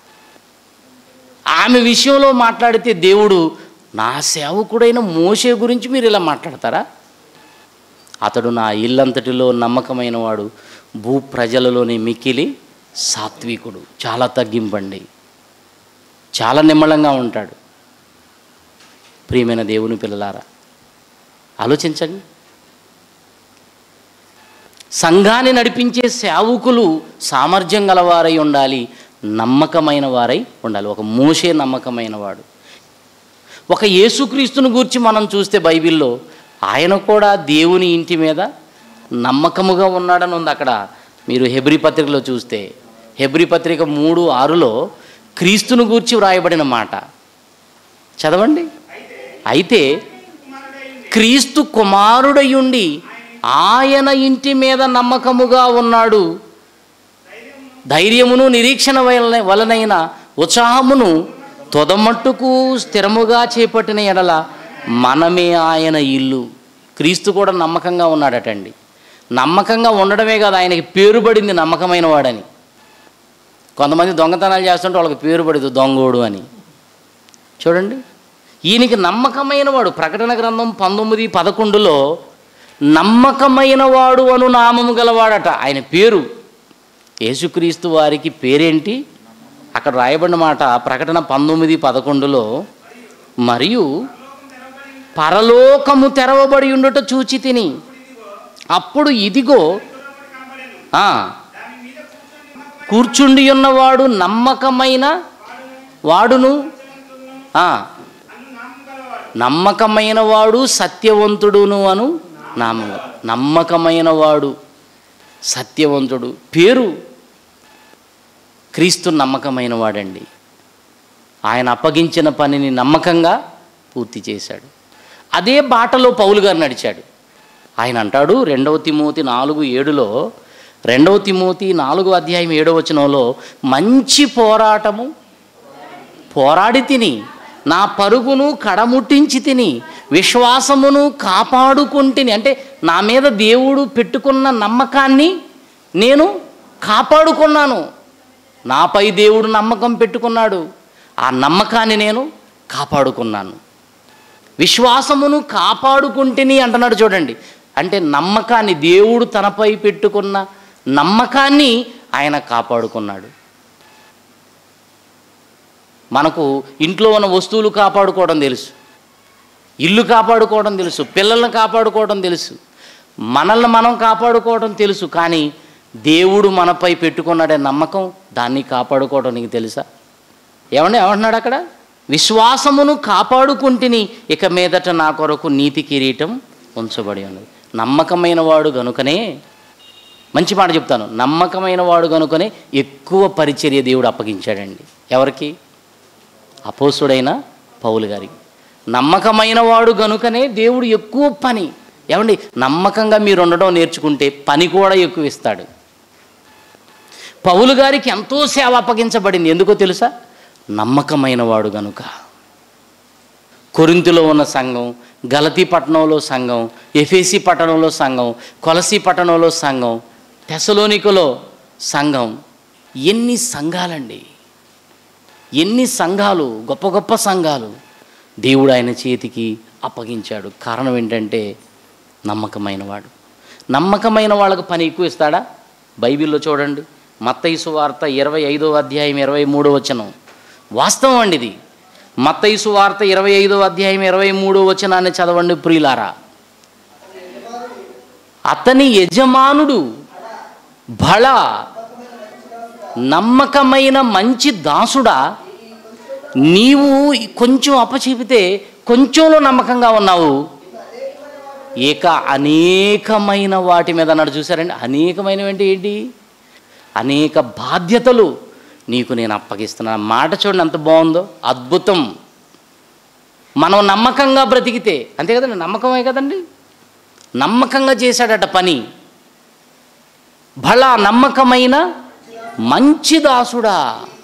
ఆమె విషయంలో మాట్లాడితే దేవుడు నా సేవకుడైన మోషే గురించి మీరు ఇలా మాట్లాడతారా అతడు నా ఇల్లంతటిలో నమ్మకమైన వాడు భూ ప్రజలలోని మిక్కిలి సాత్వికుడు చాలా తగ్గింపండి చాలా నిమ్మళంగా ఉంటాడు ప్రియమైన దేవుని పిల్లలారా ఆలోచించండి సంఘాన్ని నడిపించే సేవకులు సామర్థ్యం గలవారై ఉండాలి నమ్మకమైన వారై ఉండాలి ఒక మోసే నమ్మకమైన వాడు ఒక యేసుక్రీస్తుని గూర్చి మనం చూస్తే బైబిల్లో ఆయన కూడా దేవుని ఇంటి మీద నమ్మకముగా ఉన్నాడని ఉంది అక్కడ మీరు హెబ్రి పత్రికలో చూస్తే హెబ్రి పత్రిక మూడు ఆరులో క్రీస్తును గూర్చి వ్రాయబడిన మాట చదవండి అయితే క్రీస్తు కుమారుడయుండి ఆయన ఇంటి మీద నమ్మకముగా ఉన్నాడు ధైర్యమును నిరీక్షణ వలన వలనైన ఉత్సాహమును తొదమట్టుకు స్థిరముగా చేపట్టిన ఎడల మనమే ఆయన ఇల్లు క్రీస్తు కూడా నమ్మకంగా ఉన్నాడటండి నమ్మకంగా ఉండడమే కాదు ఆయనకి పేరు పడింది నమ్మకమైన వాడని కొంతమంది దొంగతనాలు చేస్తుంటే వాళ్ళకి పేరు పడింది దొంగోడు అని చూడండి ఈయనకి నమ్మకమైన వాడు ప్రకటన గ్రంథం పంతొమ్మిది పదకొండులో నమ్మకమైన వాడు అను నామము గలవాడట ఆయన పేరు యేసుక్రీస్తు వారికి పేరేంటి అక్కడ రాయబడిన మాట ప్రకటన పంతొమ్మిది పదకొండులో మరియు పరలోకము తెరవబడి ఉండుట చూచి తిని అప్పుడు ఇదిగో ఆ, కూర్చుండి ఉన్నవాడు నమ్మకమైన వాడును ఆ, నమ్మకమైన వాడు సత్యవంతుడును అను నామం నమ్మకమైన వాడు సత్యవంతుడు పేరు క్రీస్తు నమ్మకమైన వాడండి ఆయన అప్పగించిన పనిని నమ్మకంగా పూర్తి చేశాడు అదే బాటలో పౌలు గారు నడిచాడు ఆయన అంటాడు రెండవ తిమోతి నాలుగు ఏడులో రెండవ తిమోతి నాలుగు అధ్యాయం ఏడవ వచనంలో మంచి పోరాటము పోరాడి తిని నా పరుగును కడముట్టించి తిని విశ్వాసమును కాపాడుకుంటుని అంటే నా మీద దేవుడు పెట్టుకున్న నమ్మకాన్ని నేను కాపాడుకున్నాను నాపై దేవుడు నమ్మకం పెట్టుకున్నాడు ఆ నమ్మకాన్ని నేను కాపాడుకున్నాను విశ్వాసమును కాపాడుకుంటుని అంటున్నాడు చూడండి అంటే నమ్మకాన్ని దేవుడు తనపై పెట్టుకున్న నమ్మకాన్ని ఆయన కాపాడుకున్నాడు మనకు ఇంట్లో ఉన్న వస్తువులు కాపాడుకోవడం తెలుసు ఇల్లు కాపాడుకోవడం తెలుసు పిల్లల్ని కాపాడుకోవడం తెలుసు మనల్ని మనం కాపాడుకోవడం తెలుసు కానీ దేవుడు మనపై పెట్టుకున్నాడే నమ్మకం దాన్ని కాపాడుకోవడం నీకు తెలుసా ఏమండి ఏమంటున్నాడు అక్కడ విశ్వాసమును కాపాడుకుంటుని ఇక మీదట నా కొరకు నీతి కిరీటం ఉంచబడి ఉన్నది నమ్మకమైన వాడు గనుకనే మంచి మాట చెప్తాను నమ్మకమైన వాడు గనుకనే ఎక్కువ పరిచర్య దేవుడు అప్పగించాడండి ఎవరికి అపోసుడైన పౌలు గారికి నమ్మకమైన వాడు గనుకనే దేవుడు ఎక్కువ పని ఏమండి నమ్మకంగా మీరు ఉండడం నేర్చుకుంటే పని కూడా ఎక్కువ ఇస్తాడు పౌలు గారికి ఎంతో సేవ అప్పగించబడింది ఎందుకో తెలుసా నమ్మకమైన వాడు గనుక కొరింతిలో ఉన్న సంఘం గలతీ పట్టణంలో సంఘం ఎఫేసి పట్టణంలో సంఘం కొలసి పట్టణంలో సంఘం తెసలోనికలో సంఘం ఎన్ని సంఘాలండి ఎన్ని సంఘాలు గొప్ప గొప్ప సంఘాలు దేవుడు ఆయన చేతికి అప్పగించాడు కారణం ఏంటంటే నమ్మకమైన వాడు నమ్మకమైన వాళ్ళకు పని ఎక్కువ ఇస్తాడా బైబిల్లో చూడండి మత్తయిసు వార్త ఇరవై ఐదో అధ్యాయం ఇరవై మూడో వచనం వాస్తవం అండి ఇది మత్తయిసు వార్త ఇరవై ఐదో అధ్యాయం ఇరవై మూడో వచనాన్ని చదవండి ప్రియులారా అతని యజమానుడు బళ నమ్మకమైన మంచి దాసుడా నీవు కొంచెం అప్పచెపితే కొంచెంలో నమ్మకంగా ఉన్నావు ఇక అనేకమైన వాటి మీద అన్నాడు చూసారండి అనేకమైనవి అంటే ఏంటి అనేక బాధ్యతలు నీకు నేను అప్పగిస్తున్నాను ఆ మాట చూడండి ఎంత బాగుందో అద్భుతం మనం నమ్మకంగా బ్రతికితే అంతే కదండి నమ్మకమే కదండి నమ్మకంగా చేశాడట పని భళ నమ్మకమైన మంచి దాసుడా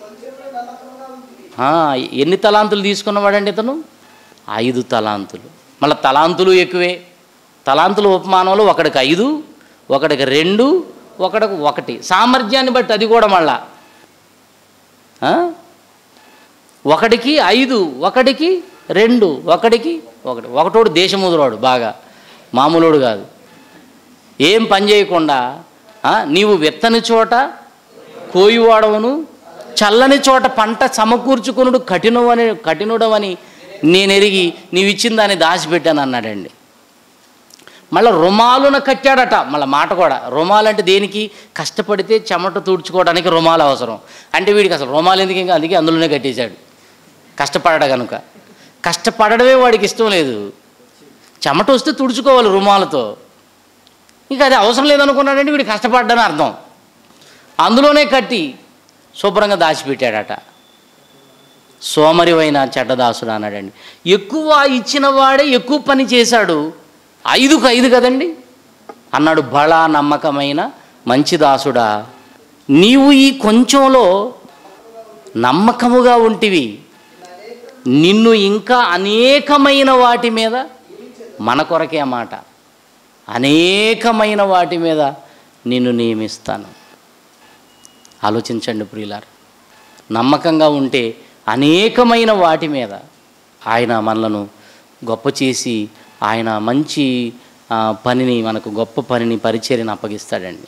ఆ, ఎన్ని తలాంతులు తీసుకున్నవాడండి ఇతను ఐదు తలాంతులు మళ్ళీ తలాంతులు ఎక్కువే తలాంతుల ఉపమానంలో ఒకడికి ఐదు ఒకడికి రెండు ఒకడికి ఒకటి సామర్థ్యాన్ని బట్టి అది కూడా మళ్ళా ఆ? ఒకడికి ఐదు ఒకడికి రెండు ఒకడికి ఒకటి ఒకటోడు దేశముదురాడు బాగా మామూలుడు కాదు ఏం పని చేయకుండా ఆ, నీవు విత్తని చోట కోయివాడవను చల్లని చోట పంట సమకూర్చుకునుడు కఠినవని కఠినుడవని నేను ఎరిగి నీవు ఇచ్చిన దాన్ని దాచిపెట్టాను అన్నాడండి మళ్ళీ రుమాలున కట్టాడట మళ్ళీ మాట కూడా రుమాలు అంటే దేనికి కష్టపడితే చెమట తుడుచుకోవడానికి రుమాలు అవసరం అంటే వీడికి అసలు రుమాలు ఎందుకు ఇంకా అందుకే అందులోనే కట్టేశాడు కష్టపడడు కనుక కష్టపడడమే వాడికి ఇష్టం లేదు చెమట వస్తే తుడుచుకోవాలి రుమాలతో ఇంకా అది అవసరం లేదనుకున్నాడంటే వీడు కష్టపడ్డని అర్థం అందులోనే కట్టి శుభ్రంగా దాచిపెట్టాడట సోమరివైన చెడ్డదాసుడు అన్నాడండి ఎక్కువ ఇచ్చిన వాడే ఎక్కువ పని చేశాడు ఐదుకు ఐదు కదండి అన్నాడు బళ నమ్మకమైన మంచి దాసుడా నీవు ఈ కొంచెంలో నమ్మకముగా ఉంటివి నిన్ను ఇంకా అనేకమైన వాటి మీద మన కొరకే ఆ మాట అనేకమైన వాటి మీద నిన్ను నియమిస్తాను ఆలోచించండి ప్రియులారు నమ్మకంగా ఉంటే అనేకమైన వాటి మీద ఆయన మనలను గొప్ప చేసి ఆయన మంచి ఆ, పనిని మనకు గొప్ప పనిని పరిచర్యను అప్పగిస్తాడండి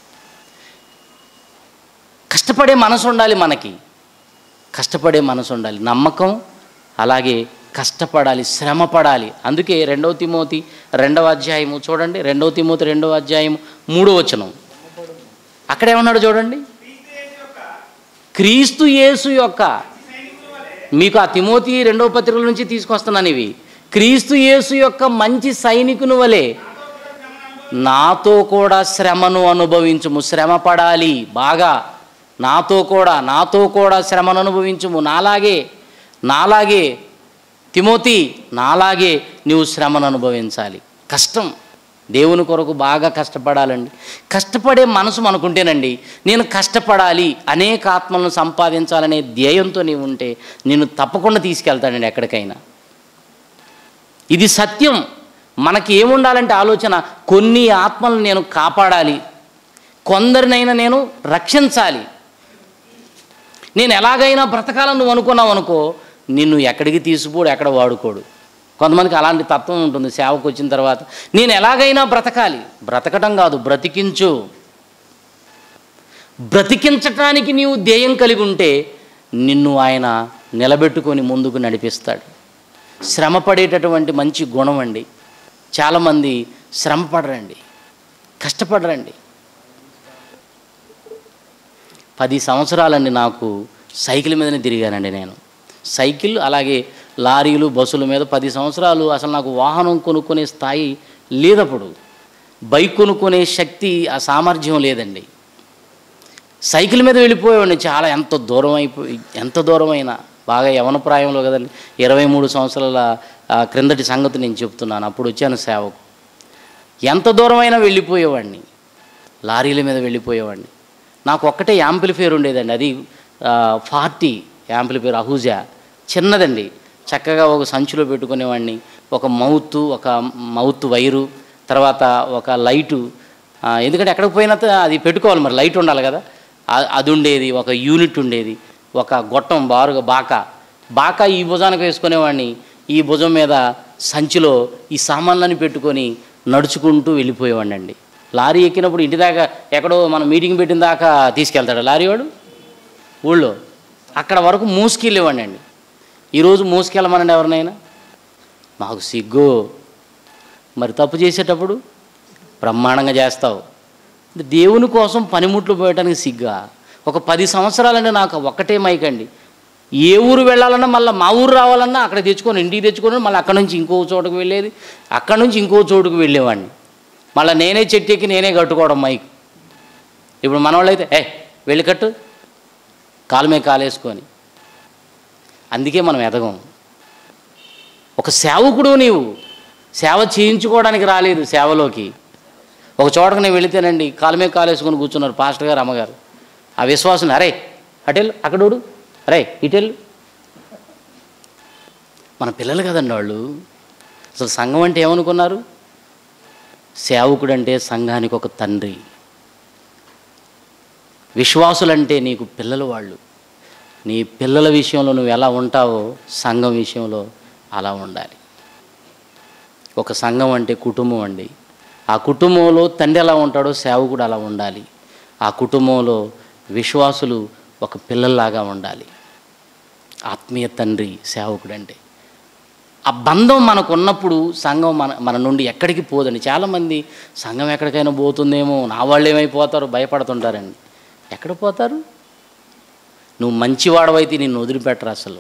కష్టపడే మనసు ఉండాలి మనకి కష్టపడే మనసు ఉండాలి నమ్మకం అలాగే కష్టపడాలి శ్రమ పడాలి అందుకే రెండవ తిమోతి రెండవ అధ్యాయము చూడండి రెండవ తిమోతి రెండవ అధ్యాయము మూడో వచనం అక్కడేమన్నాడు చూడండి క్రీస్తు యేసు యొక్క మీకు ఆ తిమోతి రెండవ పత్రికల నుంచి తీసుకొస్తున్నాను ఇవి క్రీస్తు యేసు యొక్క మంచి సైనికుని వలె నాతో కూడా శ్రమను అనుభవించుము శ్రమ పడాలి బాగా నాతో కూడా నాతో కూడా శ్రమను అనుభవించుము నాలాగే నాలాగే తిమోతి నాలాగే నీవు శ్రమను అనుభవించాలి కష్టం దేవుని కొరకు బాగా కష్టపడాలండి కష్టపడే మనసు మనకుంటేనండి నేను కష్టపడాలి అనేక ఆత్మలను సంపాదించాలనే ధ్యేయంతో నీవు ఉంటే నేను తప్పకుండా తీసుకెళ్తానండి ఎక్కడికైనా ఇది సత్యం మనకి ఏముండాలంటే ఆలోచన కొన్ని ఆత్మలను నేను కాపాడాలి కొందరినైనా నేను రక్షించాలి నేను ఎలాగైనా బ్రతకాలని నువ్వు అనుకున్నావు అనుకో నిన్ను ఎక్కడికి తీసుకుపోడు ఎక్కడ వాడుకోడు కొంతమందికి అలాంటి తత్వం ఉంటుంది సేవకు వచ్చిన తర్వాత నేను ఎలాగైనా బ్రతకాలి బ్రతకటం కాదు బ్రతికించు బ్రతికించటానికి నీవు ధ్యేయం కలిగి ఉంటే నిన్ను ఆయన నిలబెట్టుకొని ముందుకు నడిపిస్తాడు శ్రమ పడేటటువంటి మంచి గుణం అండి చాలామంది శ్రమ పడరండి కష్టపడరండి పది సంవత్సరాలండి నాకు సైకిల్ మీదనే తిరిగానండి నేను సైకిల్ అలాగే లారీలు బస్సుల మీద పది సంవత్సరాలు అసలు నాకు వాహనం కొనుక్కునే స్థాయి లేదప్పుడు బైక్ కొనుక్కునే శక్తి ఆ సామర్థ్యం లేదండి సైకిల్ మీద వెళ్ళిపోయేవాడిని చాలా ఎంత దూరం అయిపోయి ఎంత దూరమైనా బాగా యవన ప్రాయంలో కదండి ఇరవై మూడు సంవత్సరాల ఆ, క్రిందటి సంగతి నేను చెప్తున్నాను అప్పుడు వచ్చాను సేవకు ఎంత దూరమైనా వెళ్ళిపోయేవాడిని లారీల మీద వెళ్ళిపోయేవాడిని నాకు ఒక్కటే యాంప్లిఫైర్ ఉండేదండి అది ఫార్టీ యాంప్లిఫైర్ అహూజా చిన్నదండి చక్కగా ఒక సంచిలో పెట్టుకునేవాడిని ఒక మౌత్ ఒక మౌత్ వైరు తర్వాత ఒక లైటు ఆ, ఎందుకంటే ఎక్కడికి పోయినా త- అది పెట్టుకోవాలి మరి లైట్ ఉండాలి కదా ఆ- అది ఉండేది ఒక యూనిట్ ఉండేది ఒక గొట్టం బారుగా బాకా బాకా ఈ భుజానికి వేసుకునేవాడిని ఈ భుజం మీద సంచిలో ఈ సామాన్లని పెట్టుకొని నడుచుకుంటూ వెళ్ళిపోయేవాడిని అండి లారీ ఎక్కినప్పుడు ఇంటి దాకా ఎక్కడో మనం మీటింగ్ పెట్టిన దాకా తీసుకెళ్తాడు లారీ వాడు ఊళ్ళో అక్కడ వరకు మూసుకెళ్ళేవాడిని అండి ఈరోజు మూసుకెళ్ళమనండి ఎవరినైనా మాకు సిగ్గు మరి తప్పు చేసేటప్పుడు బ్రహ్మాండంగా చేస్తావు దేవుని కోసం పనిముట్లు పోయటానికి సిగ్గా ఒక పది సంవత్సరాలంటే నాకు ఒక్కటే మైక్ అండి ఏ ఊరు వెళ్ళాలన్నా మళ్ళీ మా ఊరు రావాలన్నా అక్కడ తెచ్చుకొని ఇంటికి తెచ్చుకొని మళ్ళీ అక్కడ నుంచి ఇంకో చోటుకు వెళ్ళేది అక్కడ నుంచి ఇంకో చోటుకు వెళ్ళేవాడిని మళ్ళీ నేనే చెట్టు ఎక్కి నేనే కట్టుకోవడం మైక్ ఇప్పుడు మనవాళ్ళైతే ఏ వెళ్ళి కట్టు కాలు మీద కాలేసుకొని అందుకే మనం ఎదగం ఒక సేవకుడు నీవు సేవ చేయించుకోవడానికి రాలేదు సేవలోకి ఒక చోటకు నేను వెళితేనండి కాలు మీద కాలేసుకొని కూర్చున్నారు పాస్టర్ గారు అమ్మగారు ఆ విశ్వాసం అరే అటెల్ అక్కడోడు అరే ఇటెల్ మన పిల్లలు కదండి వాళ్ళు అసలు సంఘం అంటే ఏమనుకున్నారు సేవకుడు అంటే సంఘానికి ఒక తండ్రి విశ్వాసులంటే నీకు పిల్లలు వాళ్ళు నీ పిల్లల విషయంలో నువ్వు ఎలా ఉంటావో సంఘం విషయంలో అలా ఉండాలి ఒక సంఘం అంటే కుటుంబం అండి ఆ కుటుంబంలో తండ్రి ఎలా ఉంటాడో సేవకుడు అలా ఉండాలి ఆ కుటుంబంలో విశ్వాసులు ఒక పిల్లల్లాగా ఉండాలి ఆత్మీయ తండ్రి సేవకుడు అంటే ఆ బంధం మనకు ఉన్నప్పుడు సంఘం మన మన నుండి ఎక్కడికి పోదండి చాలామంది సంఘం ఎక్కడికైనా పోతుందేమో నా వాళ్ళు ఏమైపోతారో భయపడుతుంటారండి ఎక్కడ పోతారు నువ్వు మంచివాడవైతే నిన్ను వదిలిపెట్టరు అసలు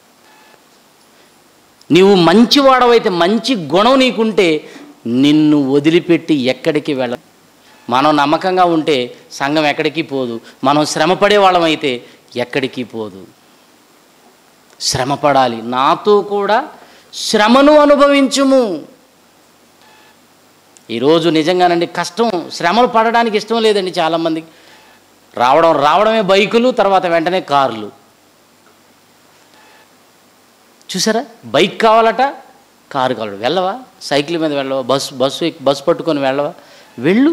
నీవు మంచివాడవైతే మంచి గుణం నీకుంటే నిన్ను వదిలిపెట్టి ఎక్కడికి వెళ్ళ మనం నమ్మకంగా ఉంటే సంఘం ఎక్కడికి పోదు మనం శ్రమపడే వాళ్ళమైతే ఎక్కడికి పోదు శ్రమపడాలి నాతో కూడా శ్రమను అనుభవించుము ఈరోజు నిజంగానండి కష్టం శ్రమలు పడడానికి ఇష్టం లేదండి చాలామందికి రావడం రావడమే బైకులు తర్వాత వెంటనే కార్లు చూసారా బైక్ కావాలట కారు కావాలి వెళ్ళవా సైకిల్ మీద వెళ్ళవా బస్సు బస్సు ఎక్కి- బస్సు పట్టుకొని వెళ్ళవా వెళ్ళు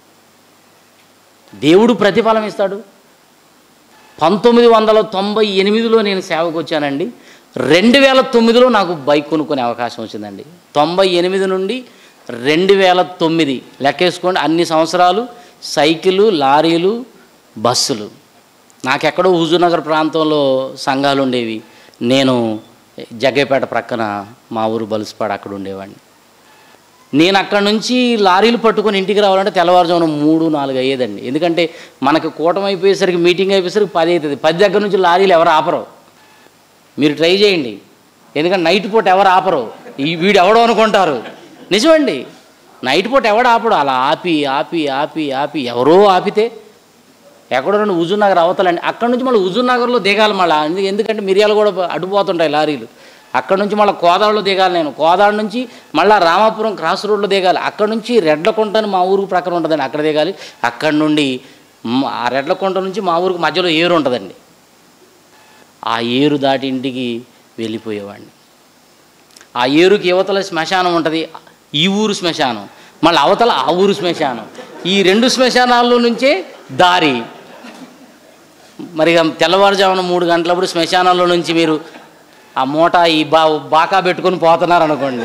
దేవుడు ప్రతిఫలం ఇస్తాడు పంతొమ్మిది వందల తొంభై ఎనిమిదిలో నేను సేవకు వచ్చానండి రెండు వేల తొమ్మిదిలో నాకు బైక్ కొనుక్కునే అవకాశం వచ్చిందండి తొంభై ఎనిమిది నుండి రెండు వేల తొమ్మిది లెక్కేసుకోండి అన్ని సంవత్సరాలు సైకిళ్ళు లారీలు బస్సులు నాకెక్కడో హుజూర్నగర్ ప్రాంతంలో సంఘాలు ఉండేవి నేను జగ్గేపేట ప్రక్కన మా ఊరు బలుసుపాడు అక్కడ ఉండేవాడిని నేను అక్కడ నుంచి లారీలు పట్టుకొని ఇంటికి రావాలంటే తెల్లవారుజామున మూడు నాలుగు అయ్యేదండి ఎందుకంటే మనకి కూటమి అయిపోయేసరికి మీటింగ్ అయిపోయేసరికి పది అవుతుంది పది దగ్గర నుంచి లారీలు ఎవరు ఆపరు మీరు ట్రై చేయండి ఎందుకంటే నైట్ పూట ఎవరు ఆపరు ఈ వీడు ఎవడో అనుకుంటారు నిజమండి నైట్ పూట ఎవడు ఆపడు అలా ఆపి ఆపి ఆపి ఆపి ఎవరో ఆపితే ఎక్కడో నుండి హుజూర్ నగర్ అవతలండి అక్కడ నుంచి మళ్ళీ హుజూర్ నగర్లో దిగాలి మళ్ళీ ఎందు- ఎందుకంటే మిరియాలు కూడా అడ్డుపోతుంటాయి లారీలు అక్కడ నుంచి మళ్ళీ కోదాడలో దిగాలి నేను కోదాడ నుంచి మళ్ళీ రామాపురం క్రాస్ రోడ్లో దిగాలి అక్కడ నుంచి రెడ్లకుంట అని మా ఊరు ప్రక్కన ఉంటుందండి అక్కడ దిగాలి అక్కడ నుండి మ్, ఆ రెడ్లకుంట నుంచి మా ఊరికి మధ్యలో ఏరు ఉంటుందండి ఆ ఏరు దాటి ఇంటికి వెళ్ళిపోయేవాడిని ఆ ఏరుకి యువతల శ్మశానం ఉంటుంది ఈ ఊరు శ్మశానం మళ్ళీ అవతల ఆ ఊరు శ్మశానం ఈ రెండు శ్మశానాల్లో నుంచే దారి మరి ఇక తెల్లవారుజామున మూడు గంటలప్పుడు శ్మశానంలో నుంచి మీరు ఆ మూట ఈ బా బాకా పెట్టుకొని పోతున్నారు అనుకోండి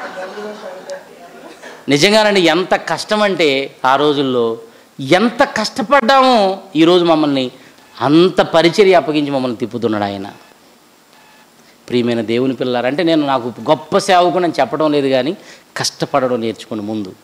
నిజంగానండి ఎంత కష్టం అంటే ఆ రోజుల్లో ఎంత కష్టపడ్డామో ఈరోజు మమ్మల్ని అంత పరిచర్య అప్పగించి మమ్మల్ని తిప్పుతున్నాడు ఆయన ప్రియమైన దేవుని పిల్లలారు అంటే నేను నాకు గొప్ప సేవకుని అని చెప్పడం లేదు కానీ కష్టపడడం నేర్చుకోండి ముందు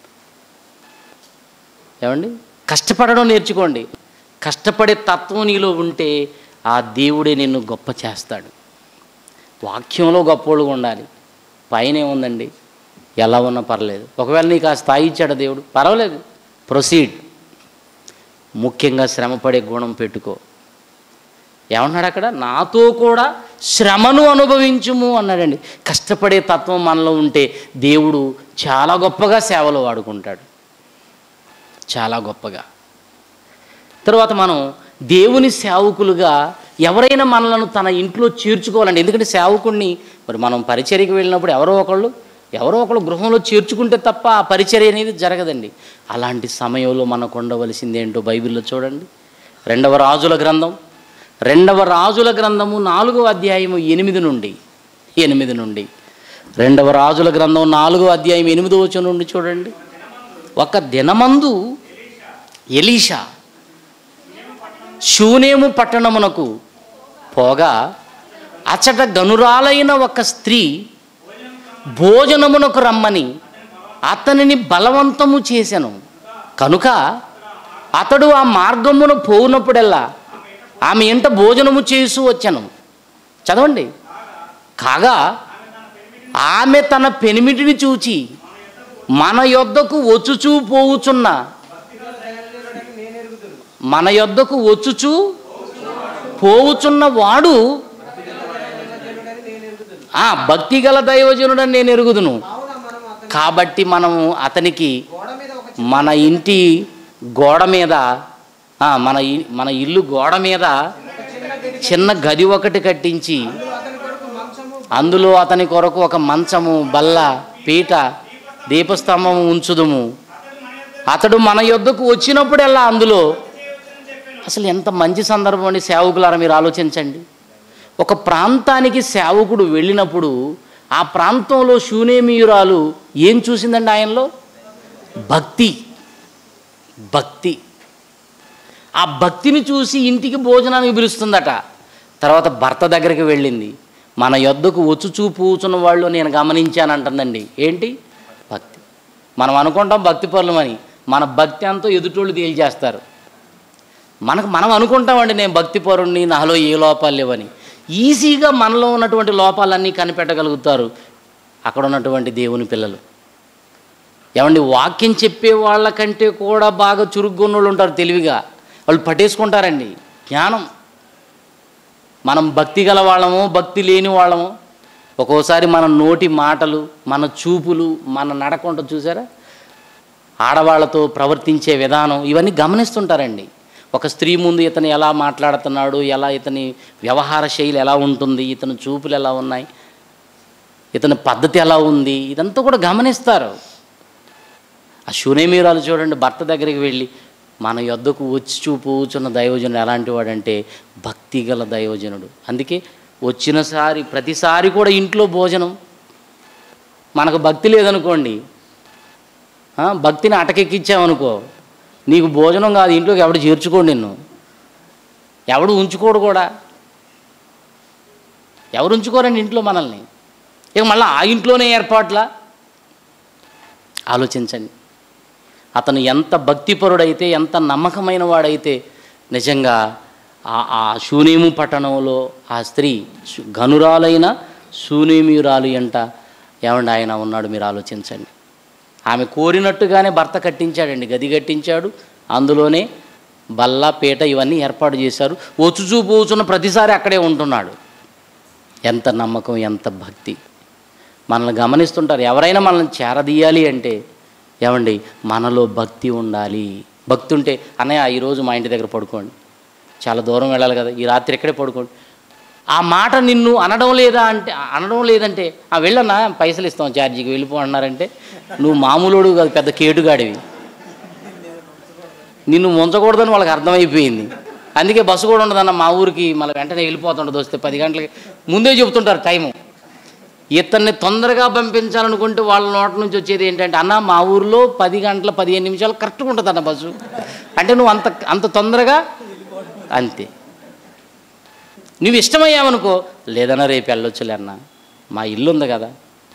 ఏమండి కష్టపడడం నేర్చుకోండి కష్టపడే తత్వం నీలో ఉంటే ఆ దేవుడే నిన్ను గొప్ప చేస్తాడు వాక్యంలో గొప్పోళ్ళుగా ఉండాలి పైన ఏముందండి ఎలా ఉన్నా పర్లేదు ఒకవేళ నీకు ఆ స్థాయి ఇచ్చాడు దేవుడు పర్వాలేదు ప్రొసీడ్ ముఖ్యంగా శ్రమపడే గుణం పెట్టుకో ఏమన్నాడు అక్కడ నాతో కూడా శ్రమను అనుభవించుము అన్నాడండి కష్టపడే తత్వం మనలో ఉంటే దేవుడు చాలా గొప్పగా సేవలో వాడుకుంటాడు చాలా గొప్పగా తర్వాత మనం దేవుని సేవకులుగా ఎవరైనా మనలను తన ఇంట్లో చేర్చుకోవాలండి ఎందుకంటే సేవకుడిని మరి మనం పరిచర్యకి వెళ్ళినప్పుడు ఎవరో ఒకళ్ళు ఎవరో ఒకళ్ళు గృహంలో చేర్చుకుంటే తప్ప ఆ పరిచర్య అనేది జరగదండి అలాంటి సమయంలో మనకు ఉండవలసింది ఏంటో బైబిల్లో చూడండి రెండవ రాజుల గ్రంథం రెండవ రాజుల గ్రంథము నాలుగవ అధ్యాయము ఎనిమిది నుండి ఎనిమిది నుండి రెండవ రాజుల గ్రంథం నాలుగవ అధ్యాయం ఎనిమిదో వచనం నుండి చూడండి ఒక దినమందు ఎలీషా శూనేము పట్టణమునకు పోగా అచట గనురాలైన ఒక స్త్రీ భోజనమునకు రమ్మని అతనిని బలవంతము చేసెను కనుక అతడు ఆ మార్గమును పోవునప్పుడల్లా ఆమె ఎంట భోజనము చేసు వచ్చాను చదవండి కాగా ఆమె తన పెనిమిటిని చూచి మన యొద్దకు వచ్చుచూ పోవుచున్న నేను ఎరుగుదును మన యొద్దకు వచ్చుచూ పోవుచున్న వాడు దేవుడని నేను ఎరుగుదును ఆ భక్తిగల దైవజనుడని నేను ఎరుగుదును కావున మనం అతని కాబట్టి మనం అతనికి గోడ మీద ఒక మన ఇంటి గోడ మీద ఆ, మన ఇ- మన ఇల్లు గోడ మీద చిన్న గది చిన్న గది ఒకటి కట్టించి అతని కొరకు మంచము అందులో అతని కొరకు ఒక మంచము బల్ల పీట దీపస్తంభము ఉంచుదుము అతడు మన యొద్దకు వచ్చినప్పుడల్లా అందులో అసలు ఎంత మంచి సందర్భం అండి సేవకులారా మీరు ఆలోచించండి ఒక ప్రాంతానికి సేవకుడు వెళ్ళినప్పుడు ఆ ప్రాంతంలో శూనేమియురాలు ఏం చూసిందండి ఆయనలో భక్తి భక్తి ఆ భక్తిని చూసి ఇంటికి భోజనానికి పిలుస్తుందట తర్వాత భర్త దగ్గరికి వెళ్ళింది మన యొద్దకు వచ్చు చూపుచున్న వాళ్ళు నేను గమనించానంటుందండి ఏంటి భక్తి మనం అనుకుంటాం భక్తి పరులమని మన భక్తి అంతా ఎదుటోళ్ళు తేల్చేస్తారు మనకు మనం అనుకుంటామండి నేను భక్తి పరుణ్ణి నాలో ఏ లోపాలు లేవని ఈజీగా మనలో ఉన్నటువంటి లోపాలన్నీ కనిపెట్టగలుగుతారు అక్కడ ఉన్నటువంటి దేవుని పిల్లలు ఏమండి వాక్యం చెప్పే వాళ్ళకంటే కూడా బాగా చురుగ్గా వాళ్ళు ఉంటారు తెలివిగా వాళ్ళు పట్టేసుకుంటారండి జ్ఞానం మనం భక్తి గల వాళ్ళము భక్తి లేని వాళ్ళము ఒక్కోసారి మన నోటి మాటలు మన చూపులు మన నడకుంట చూసారా ఆడవాళ్ళతో ప్రవర్తించే విధానం ఇవన్నీ గమనిస్తుంటారండి ఒక స్త్రీ ముందు ఇతను ఎలా మాట్లాడుతున్నాడు ఎలా ఇతని వ్యవహార శైలి ఎలా ఉంటుంది ఇతని చూపులు ఎలా ఉన్నాయి ఇతని పద్ధతి ఎలా ఉంది ఇదంతా కూడా గమనిస్తారు ఆ శూనేమీరాలు చూడండి భర్త దగ్గరికి వెళ్ళి మన యొద్దకు వచ్చి చూపుచున్న దైవజనుడు ఎలాంటి వాడంటే భక్తి గల దైవజనుడు అందుకే వచ్చినసారి ప్రతిసారి కూడా ఇంట్లో భోజనం మనకు భక్తి లేదనుకోండి ఆ, భక్తిని అటకెక్కించామనుకో నీకు భోజనం కాదు ఇంట్లోకి ఎవడు చేర్చుకోడు నిన్ను ఎవడు ఉంచుకోడు కూడా ఎవరు ఉంచుకోరండి ఇంట్లో మనల్ని ఇక మళ్ళీ ఆ ఇంట్లోనే ఏర్పాట్లా ఆలోచించండి అతను ఎంత భక్తిపరుడైతే ఎంత నమ్మకమైన వాడైతే నిజంగా ఆ ఆ శూనేము పట్టణంలో ఆ స్త్రీ సు- ఘనురాలైన శూనేమియురాలు ఎంట ఏమండి ఆయన ఉన్నాడు మీరు ఆలోచించండి ఆమె కోరినట్టుగానే భర్త కట్టించాడండి గది కట్టించాడు అందులోనే బల్ల పీట ఇవన్నీ ఏర్పాటు చేశారు వచ్చుచూ పోచున్న ప్రతిసారి అక్కడే ఉంటున్నాడు ఎంత నమ్మకం ఎంత భక్తి మనల్ని గమనిస్తుంటారు ఎవరైనా మనల్ని చేరదీయాలి అంటే ఏమండి మనలో భక్తి ఉండాలి భక్తి ఉంటే అన్నయ్య ఈరోజు మా ఇంటి దగ్గర పడుకోండి చాలా దూరం వెళ్ళాలి కదా ఈ రాత్రి ఎక్కడే పడుకోండి ఆ మాట నిన్ను అనడం లేదా అంటే అనడం లేదంటే ఆ వెళ్ళన్నా పైసలు ఇస్తాం ఛార్జీకి వెళ్ళిపో అన్నారంటే నువ్వు మామూలుడు కాదు పెద్ద కేటుగాడివి నిన్ను ఉంచకూడదని వాళ్ళకి అర్థమైపోయింది అందుకే బస్సు కూడా ఉండదన్న మా ఊరికి మళ్ళీ వెంటనే వెళ్ళిపోతుండదు వస్తే పది గంటలకి ముందే చెబుతుంటారు టైము ఇతన్ని తొందరగా పంపించాలనుకుంటే వాళ్ళ నోట నుంచి వచ్చేది ఏంటంటే అన్న మా ఊరిలో పది గంటల పదిహేను నిమిషాలు కరెక్ట్గా ఉంటుంది అన్న బస్సు అంటే నువ్వు అంత అంత తొందరగా అంతే నువ్వు ఇష్టమయ్యావనుకో లేదన్నా రేపు వెళ్ళొచ్చులే అన్న మా ఇల్లు ఉంది కదా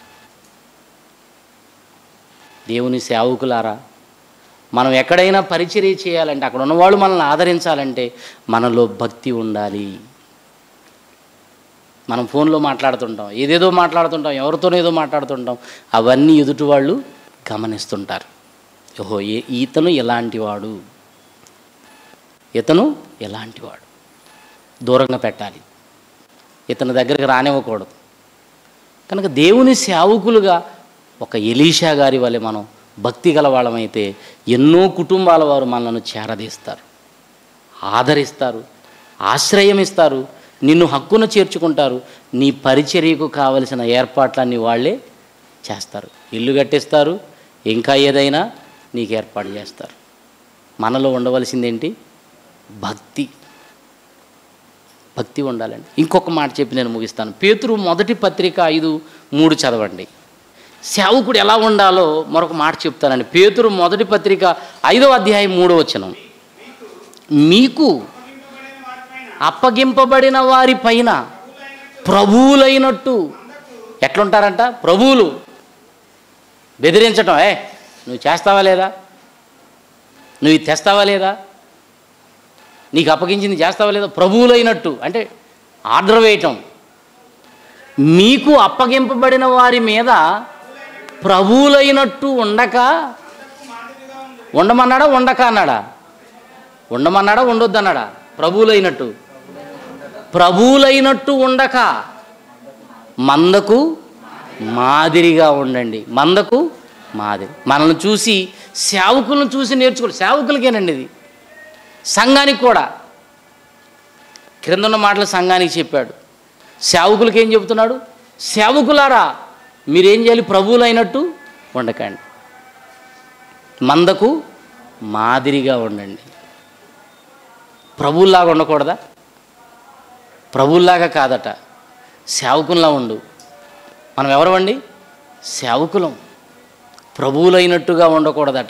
దేవుని సేవకులారా మనం ఎక్కడైనా పరిచర్య చేయాలంటే అక్కడ ఉన్నవాళ్ళు మనల్ని ఆదరించాలంటే మనలో భక్తి ఉండాలి మనం ఫోన్లో మాట్లాడుతుంటాం ఏదేదో మాట్లాడుతుంటాం ఎవరితోనో ఏదో మాట్లాడుతుంటాం అవన్నీ ఎదుటి వాళ్ళు గమనిస్తుంటారు ఓహో ఏ ఈతను ఎలాంటి వాడు ఇతను ఎలాంటి వాడు దూరంగా పెట్టాలి ఇతని దగ్గరికి రానివ్వకూడదు కనుక దేవుని సేవకులుగా ఒక ఎలీషా గారి వలె మనం భక్తి గల వాళ్ళమైతే ఎన్నో కుటుంబాల వారు మనల్ని చేరదీస్తారు ఆదరిస్తారు ఆశ్రయం ఇస్తారు నిన్ను హక్కున చేర్చుకుంటారు నీ పరిచర్యకు కావలసిన ఏర్పాట్లన్నీ వాళ్ళే చేస్తారు ఇల్లు కట్టిస్తారు ఇంకా ఏదైనా నీకు ఏర్పాటు చేస్తారు మనలో ఉండవలసిందేంటి భక్తి భక్తి ఉండాలండి ఇంకొక మాట చెప్పి నేను ముగిస్తాను పేతురు మొదటి పత్రిక ఐదు మూడు చదవండి సేవకుడు ఎలా ఉండాలో మరొక మాట చెప్తానండి పేతురు మొదటి పత్రిక ఐదో అధ్యాయం మూడో వచనం మీకు అప్పగింపబడిన వారి పైన ప్రభువులైనట్టు ఎట్లుంటారంట ప్రభువులు బెదిరించటం ఏ నువ్వు చేస్తావా లేదా నువ్వు ఇది తెస్తావా లేదా నీకు అప్పగించింది చేస్తావా లేదా ప్రభువులైనట్టు అంటే ఆర్డర్ వేయటం మీకు అప్పగింపబడిన వారి మీద ప్రభువులైనట్టు ఉండక ఉండమన్నాడా ఉండక అన్నాడా ఉండమన్నాడా ఉండొద్దు అన్నాడా ప్రభువులైనట్టు ప్రభువులైనట్టు ఉండక మందకు మాదిరిగా ఉండండి మందకు మాదిరి మనల్ని చూసి సేవకులను చూసి నేర్చుకోవాలి సేవకులకేనండి ఇది సంఘానికి కూడా క్రింద ఉన్న మాటలు సంఘానికి చెప్పాడు సేవకులకి ఏం చెబుతున్నాడు సేవకులారా మీరేం చేయాలి ప్రభువులైనట్టు ఉండకండి మందకు మాదిరిగా ఉండండి ప్రభువుల్లాగా ఉండకూడదా ప్రభువుల్లాగా కాదట సేవకుల్లా ఉండు మనం ఎవరమండి సేవకులం ప్రభువులైనట్టుగా ఉండకూడదట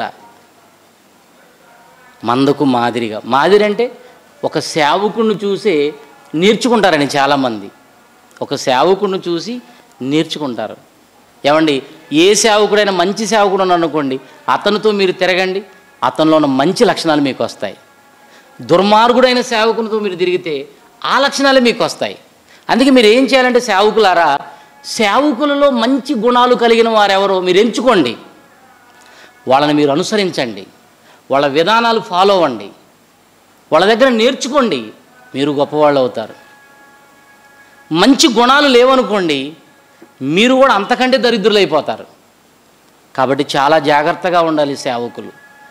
మందకు మాదిరిగా మాదిరి అంటే ఒక సేవకుడిని చూసే నేర్చుకుంటారని చాలామంది ఒక సేవకుడిని చూసి నేర్చుకుంటారు ఏమండి ఏ సేవకుడైనా మంచి సేవకుడు ఉన్నాడు అనుకోండి అతనితో మీరు తిరగండి అతనిలో ఉన్న మంచి లక్షణాలు మీకు వస్తాయి దుర్మార్గుడైన సేవకునితో మీరు తిరిగితే ఆ లక్షణాలు మీకు వస్తాయి అందుకే మీరు ఏం చేయాలంటే సేవకులారా సేవకులలో మంచి గుణాలు కలిగిన వారెవరో మీరు ఎంచుకోండి వాళ్ళని మీరు అనుసరించండి వాళ్ళ విధానాలు ఫాలో అవ్వండి వాళ్ళ దగ్గర నేర్చుకోండి మీరు గొప్పవాళ్ళు అవుతారు మంచి గుణాలు లేవనుకోండి మీరు కూడా అంతకంటే దరిద్రులు అయిపోతారు కాబట్టి చాలా జాగ్రత్తగా ఉండాలి సేవకులు